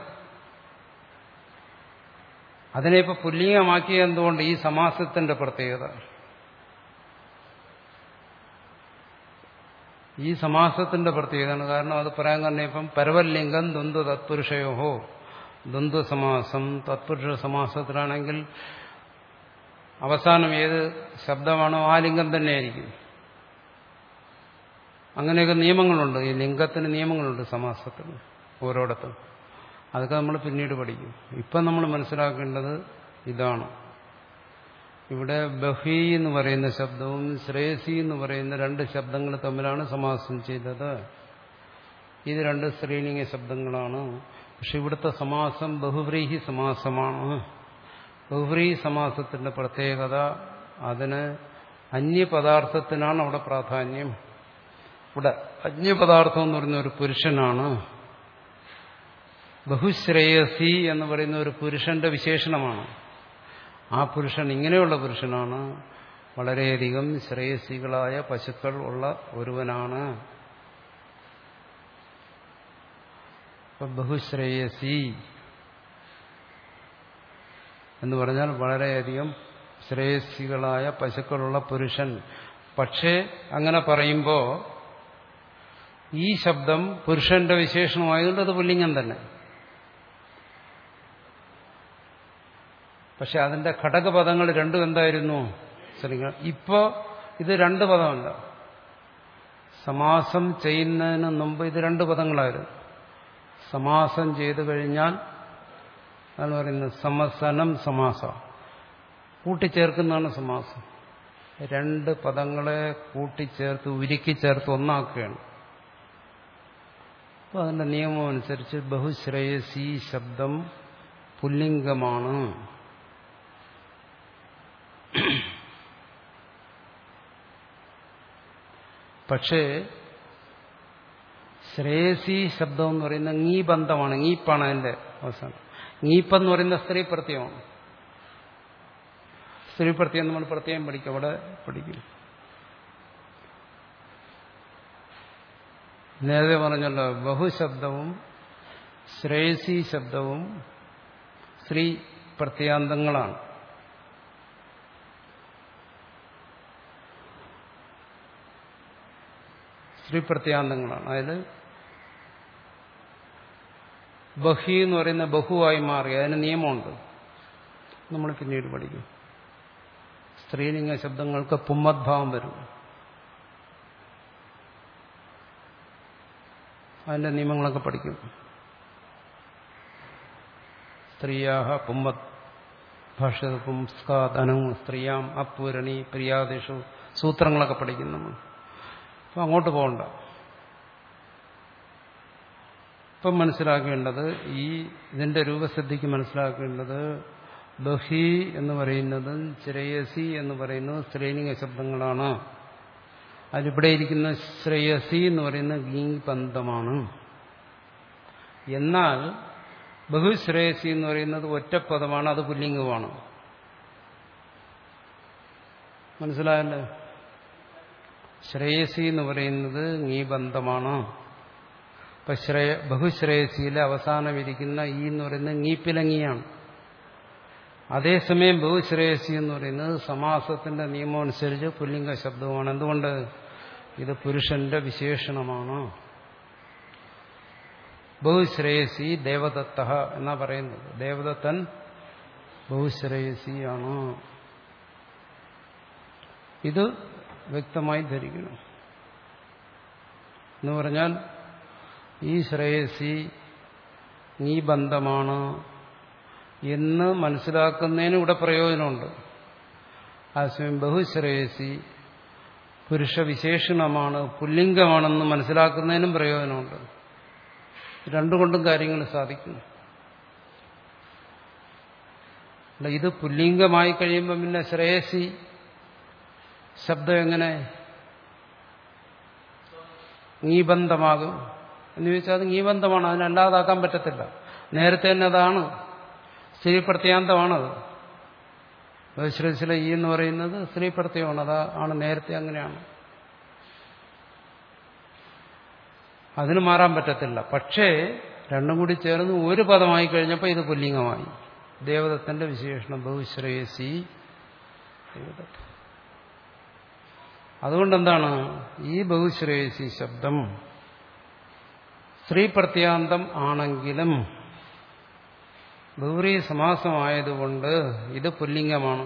അതിനെ ഇപ്പൊ പുല്ലിംഗമാക്കിയ എന്തുകൊണ്ട് ഈ സമാസത്തിന്റെ പ്രത്യേകത ഈ സമാസത്തിന്റെ പ്രത്യേകതയാണ് കാരണം അത് പറയാൻ കാരണം ഇപ്പം പരവല്ലിംഗം ദ്വന്ദ്വ തത്പുരുഷയോഹോ ദ്വന്ദ്വ സമാസം തത്പുരുഷ സമാസത്തിലാണെങ്കിൽ അവസാനം ഏത് ശബ്ദമാണോ ആ ലിംഗം തന്നെയായിരിക്കും അങ്ങനെയൊക്കെ നിയമങ്ങളുണ്ട് ഈ ലിംഗത്തിന് നിയമങ്ങളുണ്ട് സമാസത്തിന് ഓരോടത്തും അതൊക്കെ നമ്മൾ പിന്നീട് പഠിക്കും ഇപ്പം നമ്മൾ മനസ്സിലാക്കേണ്ടത് ഇതാണ് ഇവിടെ ബഹി എന്ന് പറയുന്ന ശബ്ദവും ശ്രേയസി എന്ന് പറയുന്ന രണ്ട് ശബ്ദങ്ങൾ തമ്മിലാണ് സമാസം ചെയ്തത് ഇത് രണ്ട് സ്ത്രീലിംഗ ശബ്ദങ്ങളാണ് പക്ഷെ ഇവിടുത്തെ സമാസം ബഹുവ്രീഹി സമാസമാണ് ബഹുവ്രീഹി സമാസത്തിന്റെ പ്രത്യേകത അതിന് അന്യപദാർത്ഥത്തിനാണ് അവിടെ പ്രാധാന്യം ഇവിടെ അന്യപദാർത്ഥം എന്ന് പറയുന്ന ഒരു പുരുഷനാണ് ബഹുശ്രേയസി എന്ന് പറയുന്ന ഒരു പുരുഷന്റെ വിശേഷണമാണ് ആ പുരുഷൻ ഇങ്ങനെയുള്ള പുരുഷനാണ് വളരെയധികം ശ്രേയസികളായ പശുക്കൾ ഉള്ള ഒരുവനാണ് അപ്പൊ ബഹുശ്രേയസി എന്ന് പറഞ്ഞാൽ വളരെയധികം ശ്രേയസികളായ പശുക്കളുള്ള പുരുഷൻ പക്ഷേ അങ്ങനെ പറയുമ്പോൾ ഈ ശബ്ദം പുരുഷന്റെ വിശേഷണമായതുകൊണ്ട് അത് പുല്ലിംഗം തന്നെ പക്ഷെ അതിന്റെ ഘടകപദങ്ങൾ രണ്ടും എന്തായിരുന്നു ശ്രദ്ധിക്കണം ഇപ്പോ ഇത് രണ്ട് പദമല്ല സമാസം ചെയ്യുന്നതിന് മുമ്പ് ഇത് രണ്ട് പദങ്ങളായിരുന്നു സമാസം ചെയ്തു കഴിഞ്ഞാൽ അതാണ് പറയുന്നത് സമസനം സമാസ കൂട്ടിച്ചേർക്കുന്നതാണ് സമാസം രണ്ട് പദങ്ങളെ കൂട്ടിച്ചേർത്ത് ഉരുക്കി ചേർത്ത് ഒന്നാക്കുകയാണ് അപ്പോൾ അതിന്റെ നിയമം അനുസരിച്ച് ബഹുശ്രേയസി ശബ്ദം പുല്ലിംഗമാണ് പക്ഷേ ശ്രേയസി ശബ്ദം എന്ന് പറയുന്ന ngീ ബന്ധമാണ് ngീപ്പാണ് അതിന്റെ അവസാനം ngീപ്പെന്ന് പറയുന്ന സ്ത്രീ പ്രത്യയമാണ് സ്ത്രീ പ്രത്യയം നമ്മൾ പ്രത്യേകം പഠിക്കും അവിടെ പഠിക്കും നേരത്തെ പറഞ്ഞല്ലോ ബഹുശബ്ദവും ശ്രേയസി ശബ്ദവും സ്ത്രീ പ്രത്യാന്തങ്ങളാണ് സ്ത്രീ പ്രത്യാന്തങ്ങളാണ് അതിൽ ബഹി എന്ന് പറയുന്ന ബഹുവായി മാറി അതിന് നിയമമുണ്ട് നമ്മൾ പിന്നീട് പഠിക്കും സ്ത്രീലിംഗ ശബ്ദങ്ങൾക്ക് പുമ്മദ്ഭാവം വരും അതിന്റെ നിയമങ്ങളൊക്കെ പഠിക്കും സ്ത്രീയാഹ പുമ്മത് ഭാഷ പുംസ്കാതനു സ്ത്രീയാം അപ്പൂരണി പ്രിയാദിഷു സൂത്രങ്ങളൊക്കെ പഠിക്കും നമ്മൾ അപ്പം അങ്ങോട്ട് പോകണ്ട ഇപ്പം മനസ്സിലാക്കേണ്ടത് ഈ ഇതിന്റെ രൂപസിദ്ധിക്ക് മനസ്സിലാക്കേണ്ടത് ബഹി എന്ന് പറയുന്നത് ശ്രേയസി എന്ന് പറയുന്നത് സ്ത്രീലിംഗ ശബ്ദങ്ങളാണ് അതിലിവിടെ ഇരിക്കുന്ന ശ്രേയസി എന്ന് പറയുന്നത് ഗീപന്തമാണ് എന്നാൽ ബഹുശ്രേയസി എന്ന് പറയുന്നത് ഒറ്റപ്പദമാണ് അത് പുല്ലിംഗമാണ് മനസ്സിലായല്ലോ ശ്രേയസി എന്ന് പറയുന്നത് ngീബന്ധമാണ് ഇപ്പൊ ശ്രേയ ബഹുശ്രേയസിയിലെ അവസാനം ഇരിക്കുന്ന ഈ എന്ന് പറയുന്നത് ngീപ്പിലങ്ങിയാണ് അതേസമയം ബഹുശ്രേയസി എന്ന് പറയുന്നത് സമാസത്തിന്റെ നിയമം അനുസരിച്ച് പുല്ലിംഗ ശബ്ദമാണ് എന്തുകൊണ്ട് ഇത് പുരുഷന്റെ വിശേഷണമാണ് ബഹുശ്രേയസി ദേവദത്ത എന്നാ പറയുന്നത് ദേവദത്തൻ ബഹുശ്രേയസിയാണ് ഇത് വ്യക്തമായി ധരിക്കണം എന്ന് പറഞ്ഞാൽ ഈ ശ്രേയസി നീ ബന്ധമാണ് എന്ന് മനസ്സിലാക്കുന്നതിന് ഇവിടെ പ്രയോജനമുണ്ട് അതേസമയം ബഹുശ്രേയസി പുരുഷവിശേഷണമാണ് പുല്ലിംഗമാണെന്ന് മനസ്സിലാക്കുന്നതിനും പ്രയോജനമുണ്ട് രണ്ടുകൊണ്ടും കാര്യങ്ങൾ സാധിക്കും ഇത് പുല്ലിംഗമായി കഴിയുമ്പോൾ പിന്നെ ശ്രേയസി ശബ്ദം എങ്ങനെ ngീബന്ധമാകും എന്ന് ചോദിച്ചാൽ അത് ngീബന്ധമാണ് അതിനല്ലാതാക്കാൻ പറ്റത്തില്ല നേരത്തെ തന്നെ അതാണ് സ്ത്രീ പ്രത്യാന്തമാണത് ബഹുശ്രേസിലെ ഈ എന്ന് പറയുന്നത് സ്ത്രീ പ്രത്യയമാണ് അതാ ആണ് നേരത്തെ അങ്ങനെയാണ് അതിന് മാറാൻ പറ്റത്തില്ല പക്ഷേ രണ്ടും കൂടി ചേർന്ന് ഒരു പദമായി കഴിഞ്ഞപ്പോൾ ഇത് പുല്ലിംഗമായി ദേവദത്തന്റെ വിശേഷണം ബഹുശ്രേയസി ദേവദത്ത അതുകൊണ്ടെന്താണ് ഈ ബഹുശ്രേയസി ശബ്ദം സ്ത്രീ പ്രത്യാന്തം ആണെങ്കിലും ബഹുറി സമാസമായതുകൊണ്ട് ഇത് പുല്ലിംഗമാണ്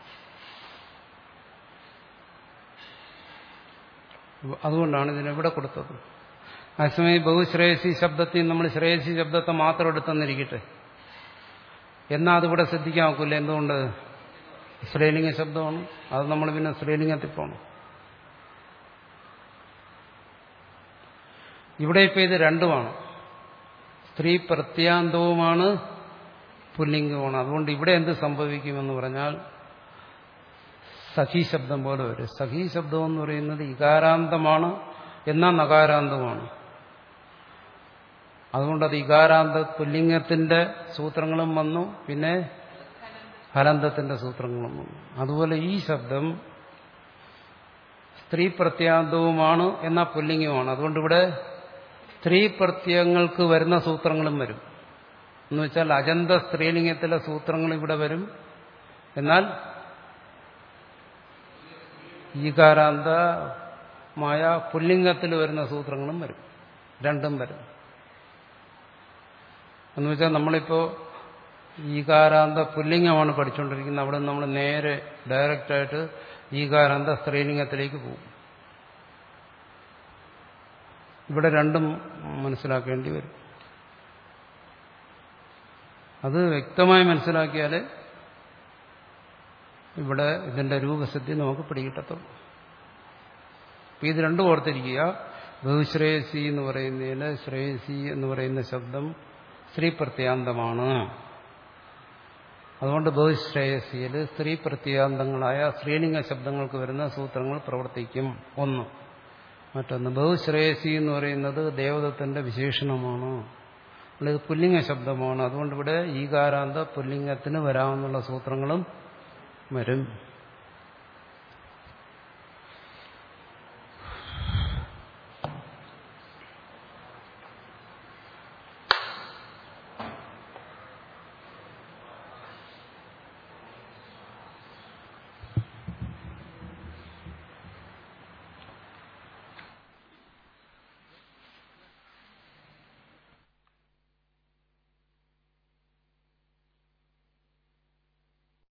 അതുകൊണ്ടാണ് ഇതിനെവിടെ കൊടുത്തത് അതേസമയം ബഹുശ്രേയസി ശബ്ദത്തിൽ നമ്മൾ ശ്രേയസി ശബ്ദത്തെ മാത്രം എടുത്തെന്നിരിക്കട്ടെ എന്നാൽ അതിവിടെ ശ്രദ്ധിക്കാൻ നോക്കില്ല എന്തുകൊണ്ട് സ്ത്രീലിംഗ ശബ്ദമാണ് അത് നമ്മൾ പിന്നെ സ്ത്രീലിംഗത്തിൽ പോകണം ഇവിടെ ഇപ്പൊ ഇത് രണ്ടുമാണ് സ്ത്രീ പ്രത്യാന്തവുമാണ് പുല്ലിംഗവുമാണ് അതുകൊണ്ട് ഇവിടെ എന്ത് സംഭവിക്കുമെന്ന് പറഞ്ഞാൽ സഖി ശബ്ദം പോലെ വരും സഖി ശബ്ദം എന്ന് പറയുന്നത് ഇകാരാന്തമാണ് എന്നാൽ നകാരാന്തമാണ് അതുകൊണ്ട് അത് ഇകാരാന്ത പുല്ലിംഗത്തിന്റെ സൂത്രങ്ങളും വന്നു പിന്നെ ഹലന്തത്തിന്റെ സൂത്രങ്ങളും വന്നു അതുപോലെ ഈ ശബ്ദം സ്ത്രീ പ്രത്യാന്തവുമാണ് എന്ന പുല്ലിംഗമാണ് അതുകൊണ്ട് ഇവിടെ സ്ത്രീ പ്രത്യയങ്ങൾക്ക് വരുന്ന സൂത്രങ്ങളും വരും എന്ന് വെച്ചാൽ അജന്ത സ്ത്രീലിംഗത്തിലെ സൂത്രങ്ങൾ ഇവിടെ വരും എന്നാൽ ഈകാരാന്തമായ പുല്ലിംഗത്തിൽ വരുന്ന സൂത്രങ്ങളും വരും രണ്ടും വരും എന്ന് വെച്ചാൽ നമ്മളിപ്പോ ഈകാരാന്ത പുല്ലിംഗമാണ് പഠിച്ചുകൊണ്ടിരിക്കുന്നത് അവിടെ നമ്മൾ നേരെ ഡയറക്റ്റായിട്ട് ഈകാരാന്ത സ്ത്രീലിംഗത്തിലേക്ക് പോകും ഇവിടെ രണ്ടും മനസ്സിലാക്കേണ്ടി വരും അത് വ്യക്തമായി മനസ്സിലാക്കിയാൽ ഇവിടെ ഇതിന്റെ രൂപസിദ്ധി നമുക്ക് പിടികിട്ടത്തുള്ളൂ അപ്പൊ ഇത് രണ്ടും ഓർത്തിരിക്കുക ബഹുശ്രേയസി എന്ന് പറയുന്നതിന് ശ്രേയസി എന്ന് പറയുന്ന ശബ്ദം സ്ത്രീ പ്രത്യാന്തമാണ് അതുകൊണ്ട് ബഹുശ്രേയസിയിൽ സ്ത്രീ പ്രത്യാന്തങ്ങളായ സ്ത്രീലിംഗ ശബ്ദങ്ങൾക്ക് വരുന്ന സൂത്രങ്ങൾ പ്രവർത്തിക്കും ഒന്ന് മറ്റൊന്ന് ബഹുശ്രേയസി എന്ന് പറയുന്നത് ദേവതത്തിന്റെ വിശേഷണമാണ് ഇത് പുല്ലിംഗ ശബ്ദമാണ് അതുകൊണ്ട് ഇവിടെ ഈകാരാന്ത പുല്ലിംഗത്തിന് വരാമെന്നുള്ള സൂത്രങ്ങളും വരും